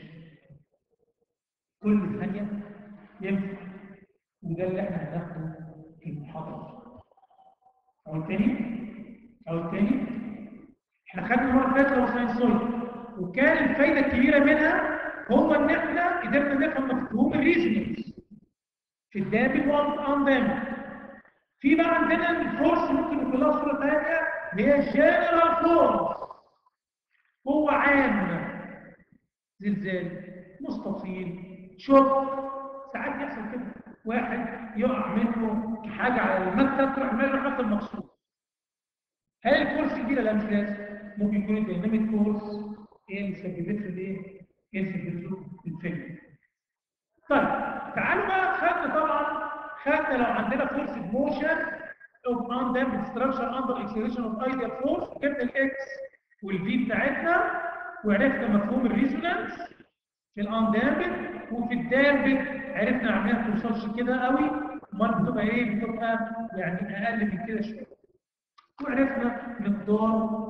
كل ثانيه ينفع وده اللي احنا هناخده في المحاضره او تاني او تاني احنا خدنا المره اللي فاتت لو ساينسويد وكان الفايده الكبيره منها هو ان احنا قدرنا نفهم مفهوم الريزونانس في الدامج والان في بقى عندنا الفورس ممكن يكون لها صوره ثانيه هي جنرال فورس هو عام زلزال مستطيل شوك ساعات يحصل كده واحد يقع منه حاجه على المكتب تروح منه المكتب مكسور هل الفورس كبيره لا مش لازم ممكن يكون الديناميك فورس هي اللي سببت له ايه؟ هي اللي سببت له الفيلم طيب تعالوا بقى خدنا طبعا خدنا لو عندنا فورس موشن اوف ان دامج ستراكشر اندر اكسلريشن اوف ايديال فورس جبنا الاكس والفي بتاعتنا وعرفنا مفهوم الريزونانس في الان دامج وفي الدامج عرفنا عملها ما توصلش كده قوي امال بتبقى ايه؟ بتبقى يعني اقل من كده شويه وعرفنا مقدار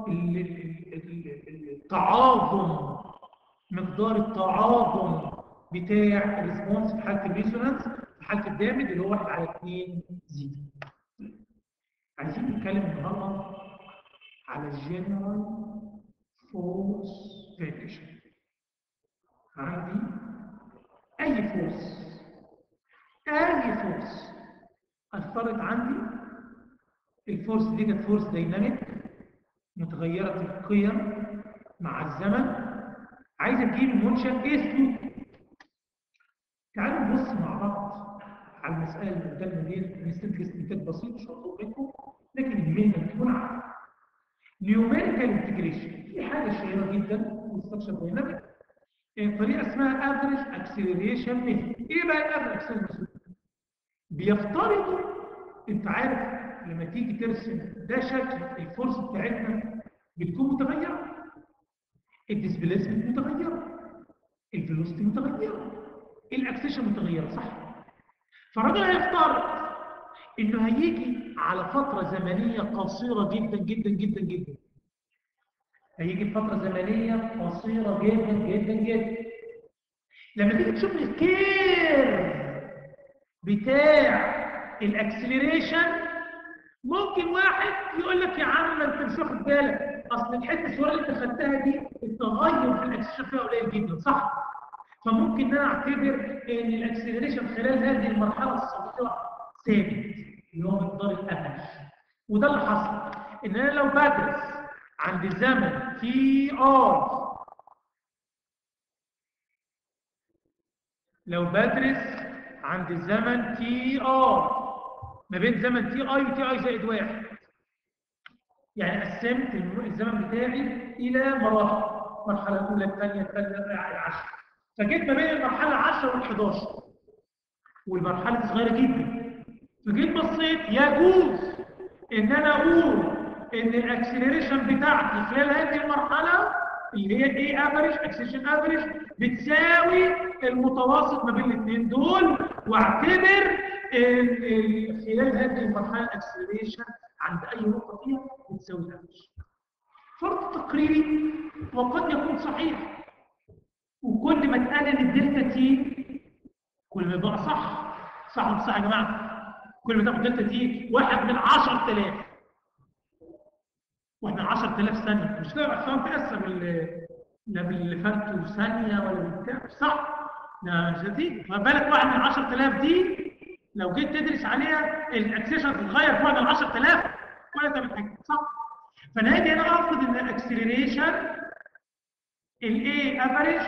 التعاظم مقدار التعاظم بتاع الريسبونس في حاله الريزونانس في حاله الدامج اللي هو 1 على 2 زيرو عايزين نتكلم النهارده على الجنرال فورس فيكشن عندي اي فورس اي فورس اثرت عندي الفورس دي كانت فورس دايناميك متغيره القيم مع الزمن عايز اجيب المنشا اس 2 تعالوا نبص مع بعض على المساله اللي قدامنا دي هنستنتج استنتاج بسيط مش هطلب منكم لكن يهمنا تكون عارف نيوميريكال انتجريشن في حاجه شهيره جدا في الاستراكشر دايناميك طريقه اسمها افريج اكسلريشن ميثود ايه بقى الافريج اكسلريشن ميثود بيفترضوا انت عارف لما تيجي ترسم ده شكل الفورس بتاعتنا بتكون متغيره الديسبيسمنت متغيره الفيلوسيتي متغيره الاكسيشن متغيره صح فالراجل هيفترض انه هيجي على فتره زمنيه قصيره جدا جدا جدا جدا هيجي فتره زمنيه قصيره جدا جدا جدا لما تيجي تشوف الكيرف بتاع الاكسلريشن ممكن واحد يقول لك يا عم انت مش واخد بالك اصل الحته الصغيره اللي انت خدتها دي التغير في الاكسلريشن فيها قليل جدا صح فممكن ان انا اعتبر ان الاكسلريشن خلال هذه المرحله الصغيره ثابت اللي هو مقدار الافرج وده اللي حصل ان انا لو بدرس عند الزمن تي ار لو بدرس عند الزمن تي ار ما بين زمن تي اي وتي اي زائد واحد يعني قسمت الزمن بتاعي الى مراحل المرحله الاولى الثانيه الثالثه العشره فجيت ما بين المرحله 10 وال 11 والمرحله صغيره جدا فجيت بصيت يجوز ان انا اقول ان الاكسلريشن بتاعتي خلال هذه المرحله اللي هي ايه افريج اكسلريشن افريج بتساوي المتوسط ما بين الاثنين دول واعتبر خلال هذه المرحله الاكسلريشن عند اي نقطه فيها بتساوي الافريج فرض تقريبي وقد يكون صحيح وكل ما تقلل الدلتا تي كل ما يبقى صح صح ولا صح يا جماعه كل ما تاخد دلتا تي واحد من 10000 واحنا 10000 ثانيه مش كده عشان تقسم لا باللي فاتوا ثانيه ولا بالبتاع صح لا مش هتيجي ما بالك واحد من 10000 دي لو جيت تدرس عليها الاكسيشن تتغير في واحد من 10000 ولا تعمل حاجه صح فانا هاجي هنا افرض ان الاكسلريشن الاي افريج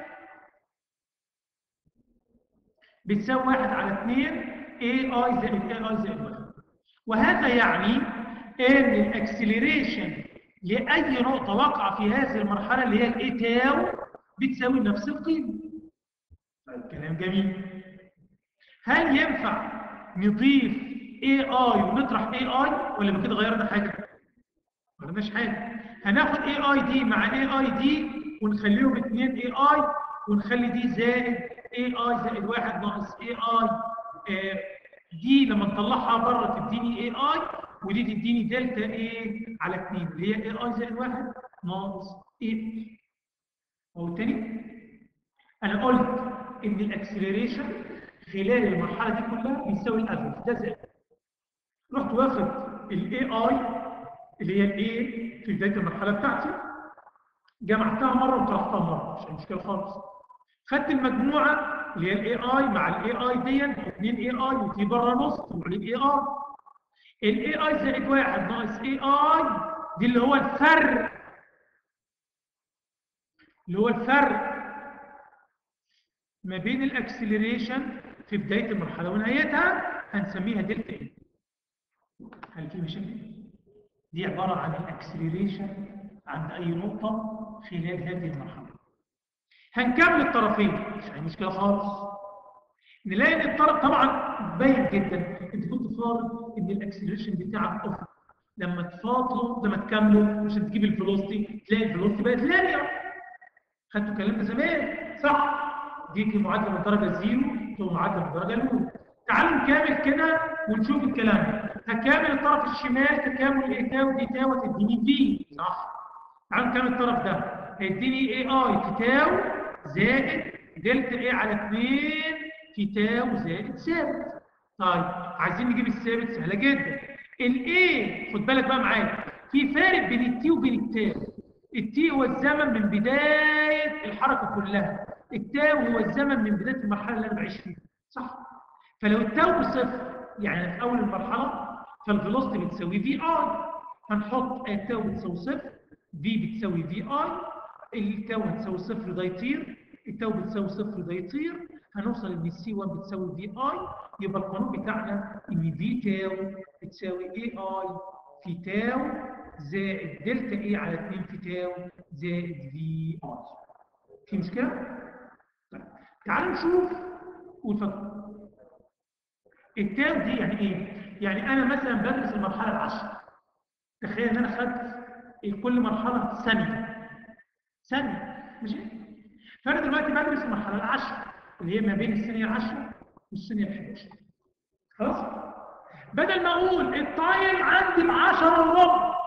بتساوي 1 على 2 اي اي زائد اي اي زائد 1 وهذا يعني ان الاكسلريشن لاي نقطه وقع في هذه المرحله اللي هي الاي تاو بتساوي نفس القيمه كلام جميل هل ينفع نضيف اي اي ونطرح اي اي ولا بكده غيرنا حاجه ما غيرناش حاجه هناخد اي اي دي مع اي اي دي ونخليهم اثنين اي اي ونخلي دي زائد اي اي زائد واحد ناقص اي اي دي لما نطلعها بره تديني اي اي ودي تديني دلتا اي على 2 اللي هي اي اي زائد واحد ناقص اي هو تاني انا قلت ان الاكسلريشن خلال المرحله دي كلها بيساوي الافرج ده زائد رحت واخد الاي اي اللي هي الاي في بدايه المرحله بتاعتي جمعتها مره وطرحتها مره مش مشكله خالص خدت المجموعه اللي هي الاي اي مع الاي اي دي 2 اي اي ودي بره نص طلع لي الاي اي الاي اي زائد واحد ناقص اي اي دي اللي هو الفرق اللي هو الفرق ما بين الاكسلريشن في بدايه المرحله ونهايتها هنسميها دلتا اي هل في مشاكل دي عباره عن الاكسلريشن عند اي نقطه خلال هذه المرحله هنكمل الطرفين مش اي مشكله خالص نلاقي ان الطرف طبعا باين جدا انت كنت فارض ان الاكسلريشن بتاعك افق لما تفاضله لما تكمله عشان تجيب الفيلوسيتي تلاقي الفيلوسيتي بقت لانير خدتوا كلامنا زمان صح دي معادله من الدرجه الزيرو تبقى معادله من الدرجه الاولى تعالوا نكمل كده ونشوف الكلام ده هكامل الطرف الشمال تكامل اي تاو دي تاو تديني في صح تعالوا نكمل الطرف ده هيديني اي اي في تاو زائد دلتا اي على 2 في تاو زائد ثابت طيب عايزين نجيب الثابت سهله جدا الاي خد بالك بقى معايا في فارق بين التي وبين التاو التي هو الزمن من بدايه الحركه كلها التاو هو الزمن من بدايه المرحله اللي انا بعيش فيها صح فلو التاو بصفر يعني في اول المرحله فالفيلوسيتي بتساوي في اي هنحط التاو بتساوي صفر في بتساوي في اي التاو بتساوي صفر ده يطير التاو بتساوي صفر ده يطير هنوصل ان السي 1 بتساوي في اي يبقى القانون بتاعنا ان في تاو بتساوي اي اي في تاو زائد دلتا اي على 2 في تاو زائد في اي في مشكله؟ طيب تعالوا نشوف وتفضل التاو دي يعني ايه؟ يعني انا مثلا بدرس المرحله العشره تخيل ان انا خدت كل مرحله ثانيه ثانيه ماشي؟ فانا دلوقتي بدرس المرحله العشره اللي هي ما بين الثانيه العشره والثانيه ال11 خلاص؟ بدل ما اقول التايم عندي ب 10 وربع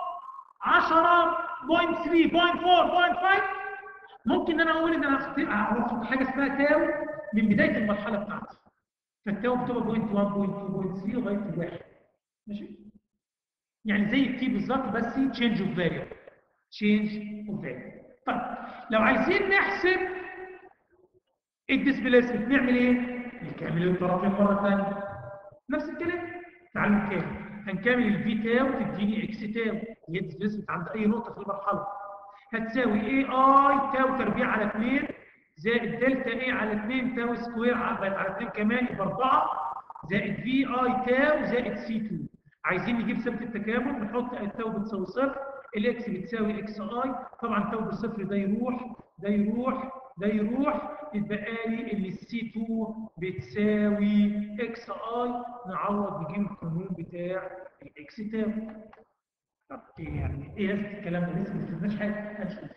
10.3 0.4 0.5 ممكن ان انا اقول ان انا هاخد حاجه اسمها تاو من بدايه المرحله بتاعتي فالتاو بتبقى بوينت 1 بوينت 2 بوينت 3 لغايه الواحد ماشي يعني زي التي بالظبط بس تشينج اوف فاليو تشينج اوف فاليو طيب لو عايزين نحسب الديسبيسمنت نعمل ايه؟ نكمل الطرفين مره ثانيه نفس الكلام تعالوا نكمل هنكمل الفي تاو تديني اكس تاو هي الديسبيسمنت عند اي نقطه في المرحله هتساوي اي اي تاو تربيع على 2 زائد دلتا اي على 2 تاو سكوير بقت على 2 كمان يبقى 4 زائد في اي تاو زائد سي 2 عايزين نجيب ثابت التكامل نحط التاو بتساوي صفر الاكس بتساوي اكس اي طبعا تاو بالصفر ده يروح ده يروح ده يروح يتبقى لي ان السي 2 بتساوي اكس اي نعوض نجيب القانون بتاع الاكس تاو طب يعني ايه لازم الكلام ده لسه ما استفدناش حاجه هنشوف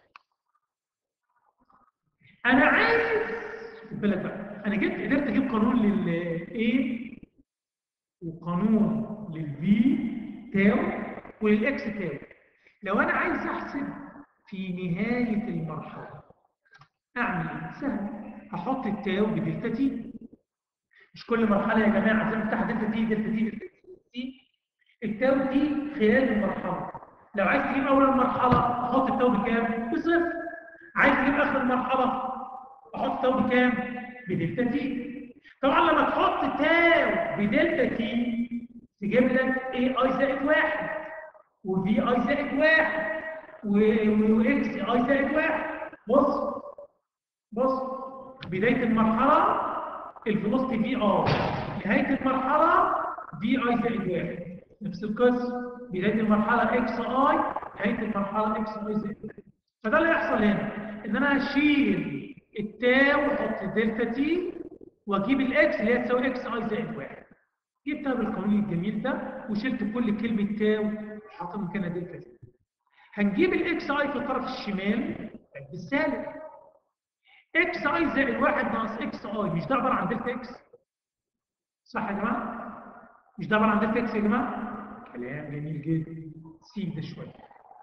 انا عايز خد بالك بقى انا جبت قدرت اجيب قانون لل A وقانون للفي تاو وللاكس تاو لو انا عايز احسب في نهايه المرحله اعمل ايه؟ سهل هحط التاو بدلتا تي مش كل مرحله يا جماعه زي ما افتح دلتا تي دلتا تي دلتا تي التاو دي خلال المرحله لو عايز تجيب اول المرحله احط التاو بكام؟ بصفر عايز تجيب اخر المرحله احط التاو بكام؟ بدلتا تي طبعا لما تحط تاو بدلتا تي تجيب لك اي اي زائد واحد وفي اي زائد واحد واكس اي زائد واحد بص بص بدايه المرحله الفيلوسيتي في ار نهايه المرحله في اي زائد واحد نفس القصه بدايه المرحله اكس اي نهايه المرحله اكس اي زائد واحد فده اللي هيحصل هنا ان انا هشيل التاو واحط دلتا تي واجيب الاكس اللي هي تساوي اكس اي زائد واحد جبتها بالقانون الجميل ده وشلت كل كلمه تاو وحطيت مكانها دلتا تي هنجيب الاكس اي في الطرف الشمال بالسالب اكس اي زائد واحد ناقص اكس اي مش ده عباره عن دلتا اكس صح يا جماعه؟ مش ده عباره عن دلتا اكس يا جماعه؟ كلام جميل جدا سيب ده شويه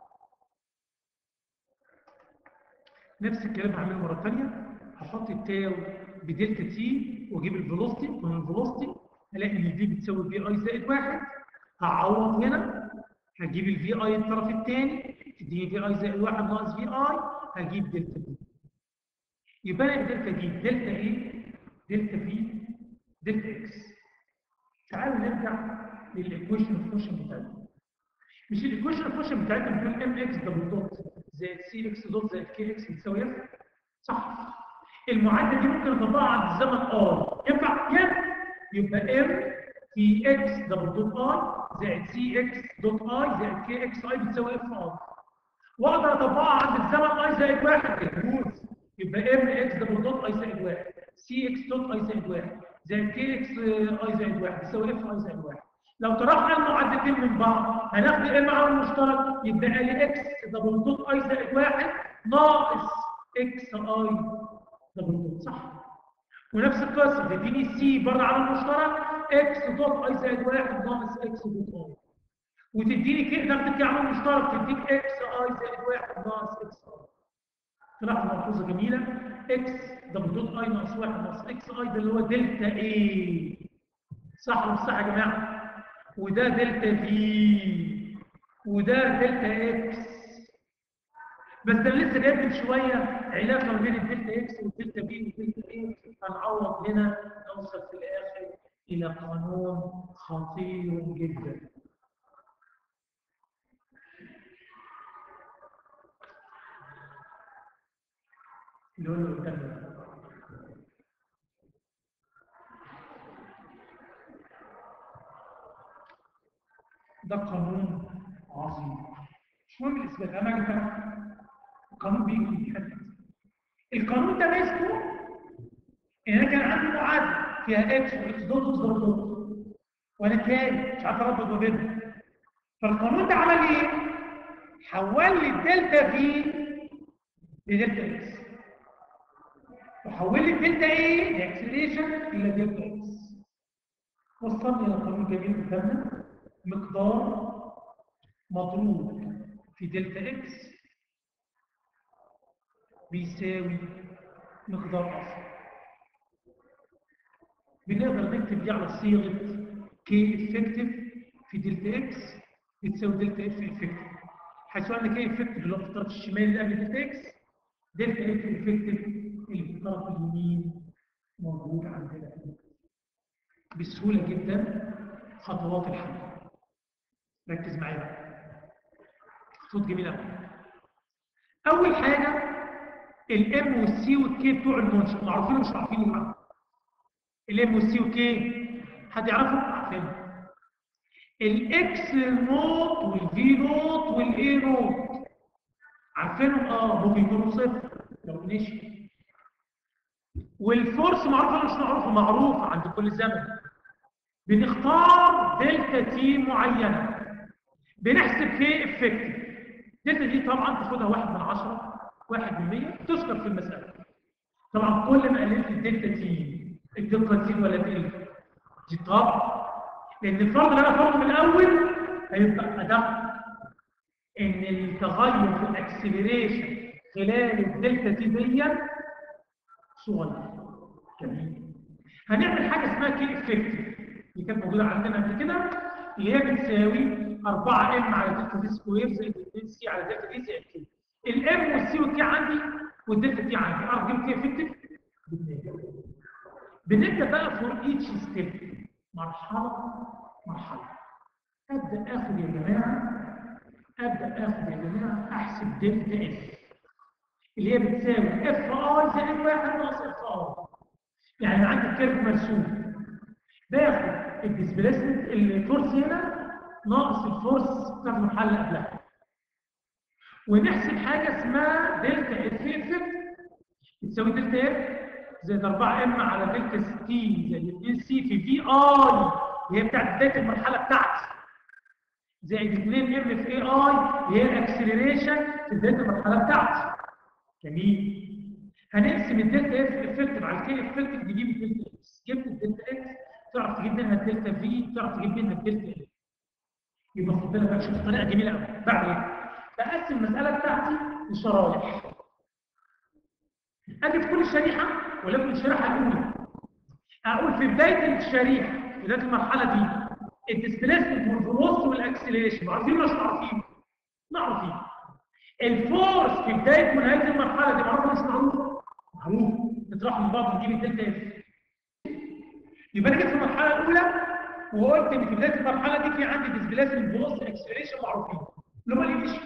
نفس الكلام هعمله مره ثانيه هحط التاو بدلتا تي واجيب الفيلوستي من الفيلوستي هلاقي ان الفي بتساوي في اي زائد واحد هعوض هنا هجيب الفي اي الطرف الثاني تديني في اي زائد واحد ناقص في اي هجيب دلتا تي يبقى انا دلتا دي دلتا ايه؟ دلتا في دلتا اكس تعالوا نرجع للايكويشن اوف فانكشن بتاعتنا مش الايكويشن اوف فانكشن بتاعتنا بتقول ام اكس دبل دوت زائد سي اكس دوت زائد كي اكس بتساوي اف صح المعادله دي ممكن اطبقها عند الزمن ار ينفع ينفع يبقى ام في اكس دبل دوت اي زائد سي اكس دوت اي زائد كي اكس اي بتساوي اف ار واقدر اطبقها عند الزمن اي زائد واحد يجوز يبقى ام اكس دبل دوت اي زائد واحد سي اكس دوت اي زائد واحد زائد كي اكس اي زائد واحد يساوي اف اي زائد واحد لو طرحنا المعادلتين من بعض هناخد الام عامل مشترك يبقى لي اكس دبل دوت اي زائد واحد ناقص اكس اي دبل دوت صح ونفس القصه تديني سي بره عامل مشترك اكس دوت اي زائد واحد ناقص اكس دوت اي وتديني كده تدي عامل مشترك تديك اكس اي زائد واحد ناقص اكس اي طلعت ملحوظه جميله اكس دبل دوت اي ناقص واحد ناقص اكس اي ده اللي هو دلتا اي صح ولا مش صح يا جماعه؟ وده دلتا في وده دلتا اكس بس ده لسه جايب من شويه علاقه ما بين الدلتا اكس والدلتا بي والدلتا اي هنعوض هنا نوصل في الاخر الى قانون خطير جدا اللي هو اللي قدامنا ده قانون عظيم مش مهم الاثبات اهم حاجه تعرف القانون بيجي في الامتحان القانون ده ميزته ان انا كان عندي معادله فيها اكس واكس دوت واكس دوت دوت وانا تاني مش عارف اربط ما بينهم فالقانون ده عمل ايه؟ حول لي الدلتا في لدلتا اكس وحول لي الدلتا ايه لاكسلريشن الى دلتا اكس وصلني الى قانون جميل قدامنا مقدار مضروب في دلتا اكس بيساوي مقدار اصل بنقدر نكتب دي على صيغه كي افكتيف في دلتا اكس بتساوي دلتا اف افكتيف حيث ان كي افكتيف اللي هو في الطرف الشمالي اللي قبل دلتا اكس دلتا اف افكتيف اللي في الطرف اليمين موجود عندنا بسهوله جدا خطوات الحل ركز معايا بقى خطوات جميله قوي اول حاجه الام والسي والكي بتوع المنشأ معروفين ومش عارفين المعنى الام والسي والكي حد يعرفه عارفينه الاكس نوت والفي نوت والاي نوت عارفينهم اه ممكن يكونوا صفر لو نشي والفورس معروفه ولا مش معروفه معروفه عند كل زمن بنختار دلتا تي معينه بنحسب كي افكتيف دلتا دي طبعا تاخدها 1 من 10 1 من 100 تذكر في المساله طبعا كل ما قللت الدلتا تي الدقه تزيد ولا تقل دي طبعا لان الفرض اللي انا فرضه من الاول هيبقى ادق ان التغير في الاكسلريشن خلال الدلتا تي دي صغير جميل هنعمل حاجه اسمها كي افكتيف اللي كانت موجوده عندنا قبل كده اللي هي بتساوي 4 ام على دلتا تي سكوير زائد 2 سي على دلتا تي زائد كي الام والسي والكي عندي والدلتا تي عندي اعرف اجيب كي افكتيف بنبدا بقى فور ايتش ستيب مرحله مرحله ابدا اخد يا جماعه ابدا اخد يا جماعه احسب دلتا اف اللي هي بتساوي اف اي زائد 1 ناقص اف اي يعني عندي الكيرف مرسوم باخد الديسبيسمنت الفورس هنا ناقص الفورس بتاعت المرحله اللي قبلها ونحسب حاجه اسمها دلتا اف افكت بتساوي دلتا اف زائد 4 ام على دلتا 60 زائد 2 سي في في اي اللي هي بتاعت بدايه المرحله بتاعتي زائد 2 ام في اي اي اللي هي الاكسلريشن في بدايه المرحله بتاعتي جميل هنقسم الدلتا اف افكتيف على الكي افكتيف نجيب الدلتا اكس جبت الدلتا اكس تعرف تجيب منها الدلتا في تعرف تجيب منها الدلتا اف يبقى خد بالك بقى شوف طريقه جميله قوي بعد ايه؟ بقسم المساله بتاعتي لشرايح ادي في كل شريحه ولكن الشريحه الاولى اقول في بدايه الشريحه في بدايه المرحله دي الديسبيسمنت والفلوس والاكسلريشن عارفين ولا مش عارفين؟ معروفين الفورس في بدايه ونهايه المرحله دي معروفه مش معروفه؟ معروف نطرح من بعض نجيب الدلتا اف يبقى انا جيت في المرحله الاولى وقلت ان في بدايه المرحله دي في عندي ديسبيسمنت فلوس اكسلريشن معروفين اللي هم اللي مشي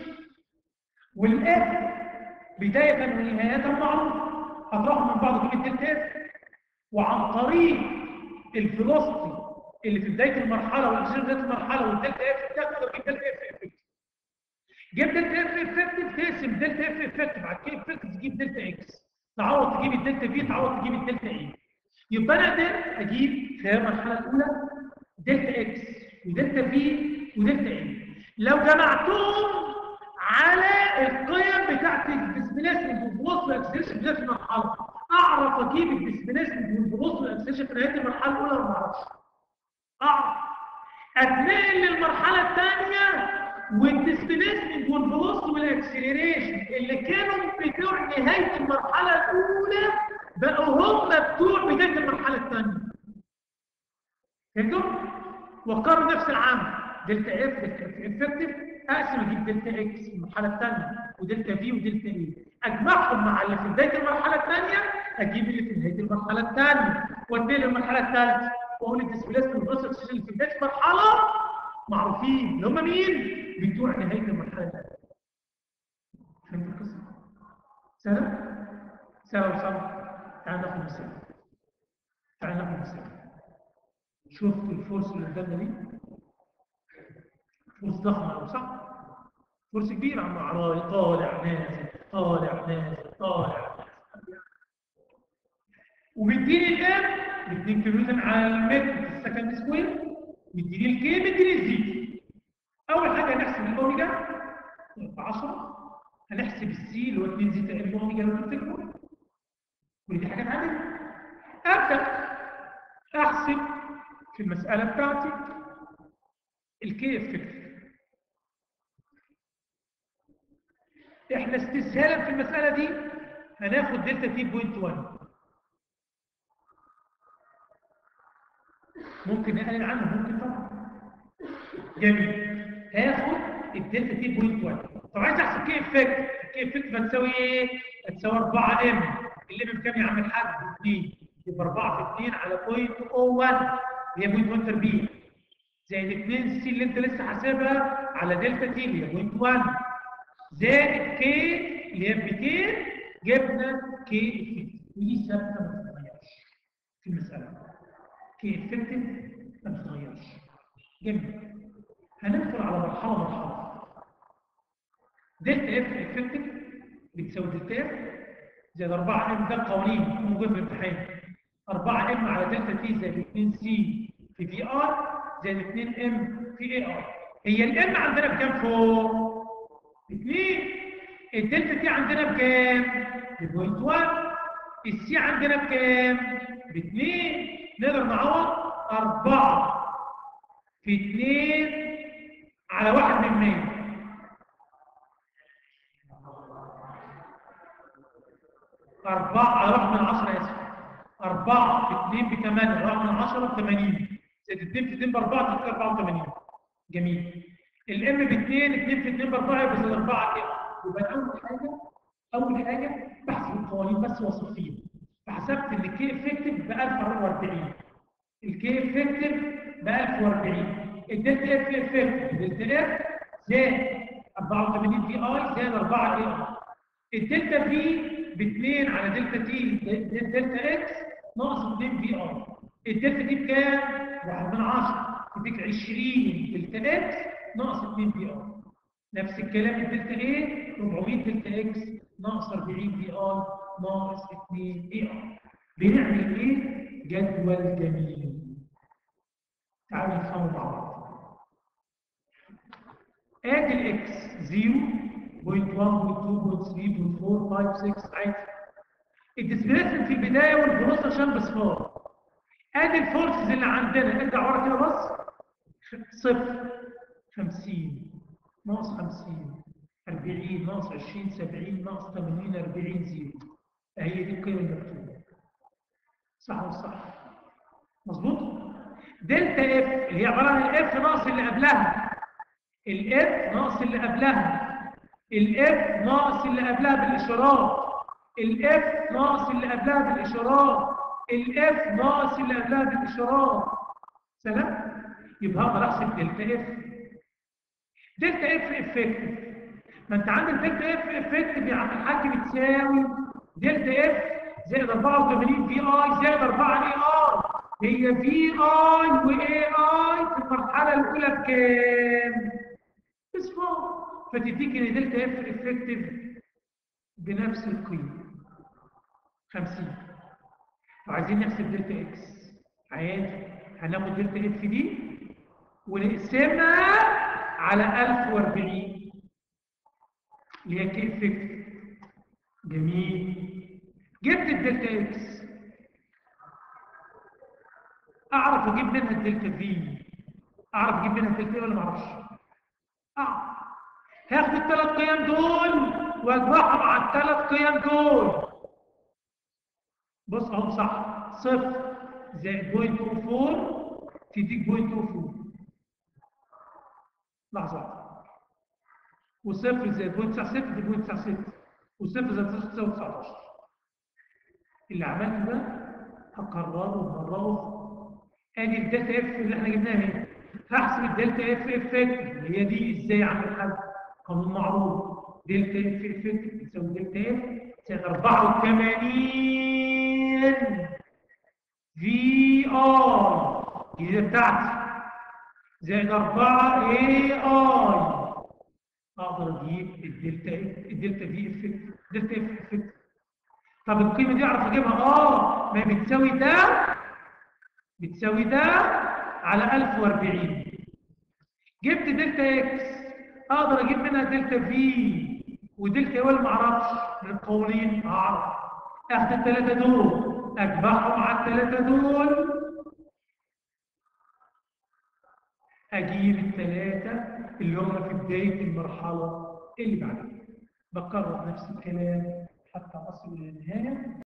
والاف بدايه ونهايه معروف هطرحهم من بعض نجيب الدلتا اف وعن طريق الفلوسيتي اللي في بدايه المرحله والاكسلريشن في بدايه المرحله والدلتا اف تاخد الدلتا اف افكتيف جيب دلتا اف افكتيف تقسم دلتا اف افكتيف على كي افكتيف تجيب دلتا اكس تعوض تجيب الدلتا في تعوض تجيب الدلتا اي يبقى انا قدرت اجيب في المرحله الاولى دلتا اكس ودلتا في ودلتا اي لو جمعتهم على القيم بتاعت الديسبيسمنت والفلوس والاكسلريشن بدايه المرحله اعرف اجيب الديسبيسمنت والفلوس والاكسلريشن في نهايه المرحله الاولى ولا ما اعرفش اعرف اتنقل للمرحله الثانيه والديسبيسمنت والفلوس والاكسلريشن اللي كانوا بتوع نهايه المرحله الاولى بقوا هم بتوع بدايه المرحله الثانيه فهمتوا وقروا نفس العمل دلتا اف افكتيف اقسم اجيب دلتا اكس في المرحله الثانيه ودلتا في ودلتا اي اجمعهم مع اللي في بدايه المرحله الثانيه اجيب اللي في نهايه المرحله الثانيه وانتقل للمرحله الثالثه واقول الديسبيسمنت والفلوس اللي في بدايه المرحله معروفين اللي هم مين؟ بتوع نهايه المرحله الثانيه فهمت القصه؟ سهله؟ سهله وصعبه؟ تعال ناخد مثال تعال ناخد مثال شفت الفورس اللي قدامنا دي فورس ضخم قوي صح؟ فورس كبير عم عراي طالع نازل طالع نازل طالع نازل ومديني الام ب 2 كيلو نيوتن على المتر في السكند سكوير مديني الكي مديني الزي اول حاجه هنحسب الاوميجا ب 10 هنحسب السي اللي هو 2 زيتا ام اوميجا لو تفتكروا كل دي حاجات عاديه ابدا احسب في المساله بتاعتي الكي افكتيف احنا استسهالا في المساله دي هناخد دلتا تي بوينت 1 ممكن نقلل عنه ممكن طبعا جميل هاخد الدلتا تي بوينت 1 طب عايز احسب كي افكت كي افكت هتساوي ايه هتساوي 4 ام اللي بكام يا عم الحاج 2 يبقى 4 في 2 على بوينت 01 هي بوينت 1 تربيع زائد 2 سي اللي انت لسه حاسبها على دلتا تي اللي هي بوينت 1 زائد كي اللي هي 200 جبنا كي افكتيف ودي ثابته ما بتتغيرش في المساله كي افكتيف ما بتتغيرش جميل هندخل على مرحله مرحله دلتا اف افكتيف بتساوي دلتا اف زائد 4 ام ده القوانين موجود في الامتحان 4 ام على دلتا تي زائد 2 سي في في ار زائد 2 ام في اي ار هي الام عندنا بكام فوق؟ 2 الدلتا تي عندنا بكام؟ بوينت 1 السي عندنا بكام؟ ب 2 نقدر نعوض 4 في 2 على 1 من 100 4 على 1 من 10 اسف 4 في 2 ب 8 1 من 10 ب 80 زائد 2 في 2 ب 4 تبقى 84 جميل الام ب 2 2 في 2 ب 4 يبقى زائد 4 كده يبقى اول حاجه اول حاجه بحسب القوانين بس وصفيه فحسبت ان الكي افكتيف ب 1040 الكي افكتيف ب 1040 الدلتا اف افكتيف دلتا اف زائد 84 في اي زائد 4 اي اي الدلتا في ب 2 على دلتا تي دلتا اكس ناقص 2 في اي الدلتا دي بكام؟ 1 من 10 تديك 20 دلتا اكس ناقص 2 في اي نفس الكلام الدلتا ايه 400 دلتا اكس ناقص 40 في اي ناقص 2 اي اي بنعمل ايه؟ جدول جميل تعالوا نفهمه مع بعض ادي الاكس 0 بوينت 1 بوينت 2 بوينت 3 بوينت 4 5 6 عادي الديسبيسمنت في البدايه والفلوس عشان بصفار ادي الفورسز اللي عندنا ارجع ورا كده بص صفر 50 ناقص 50 40 ناقص 20 70 ناقص 80 40 زيرو هي دي القيمه المكتوبه صح ولا صح مظبوط دلتا اف اللي هي عباره عن الاف ناقص اللي قبلها الاف ناقص اللي قبلها الاف ناقص اللي قبلها بالاشارات الاف ناقص اللي قبلها بالاشارات الاف ناقص اللي قبلها بالاشارات سلام يبقى هقدر احسب دلتا اف دلتا اف افكتيف ما انت عندك دلتا اف افكتيف يا عم الحاج بتساوي دلتا اف زائد 84 في اي زائد 4 اي ار هي في اي واي اي في المرحله الاولى بكام؟ بصفار فتديك ان دلتا اف افكتيف بنفس القيمه 50 وعايزين نحسب دلتا اكس عادي هناخد دلتا اف دي ونقسمها على 1040 اللي هي كي افكتيف جميل جبت الدلتا اكس اعرف اجيب منها الدلتا في اعرف اجيب منها الدلتا ولا ما اعرفش اه هاخد الثلاث قيم دول واجمعهم على الثلاث قيم دول بص اهو صح صفر زائد بوينت 04 تديك بوينت 04 لحظه واحده وصفر زائد بوينت 96 تديك بوينت 96 وصفر زائد 96 تساوي 19 اللي عملته ده هكرره ومرره ادي الدلتا اف اللي احنا جبناها هنا هحسب الدلتا اف افكت اللي هي دي ازاي عامل الحل قانون معروف دلتا اف افكت بتساوي دلتا اف زائد 84 في ار الجديده بتاعتي زائد 4 اي اي اقدر اجيب الدلتا الدلتا في افكت دلتا اف افكت طب القيمه دي اعرف اجيبها اه ما بتساوي ده بتساوي ده على 1040 جبت دلتا اكس اقدر اجيب منها دلتا في ودلتا ولا ما اعرفش من القوانين اعرف اخد الثلاثه دول اجمعهم على الثلاثه دول اجيب الثلاثه اللي هم في بدايه المرحله اللي بعدها بكرر نفس الكلام حتى اصل الى النهايه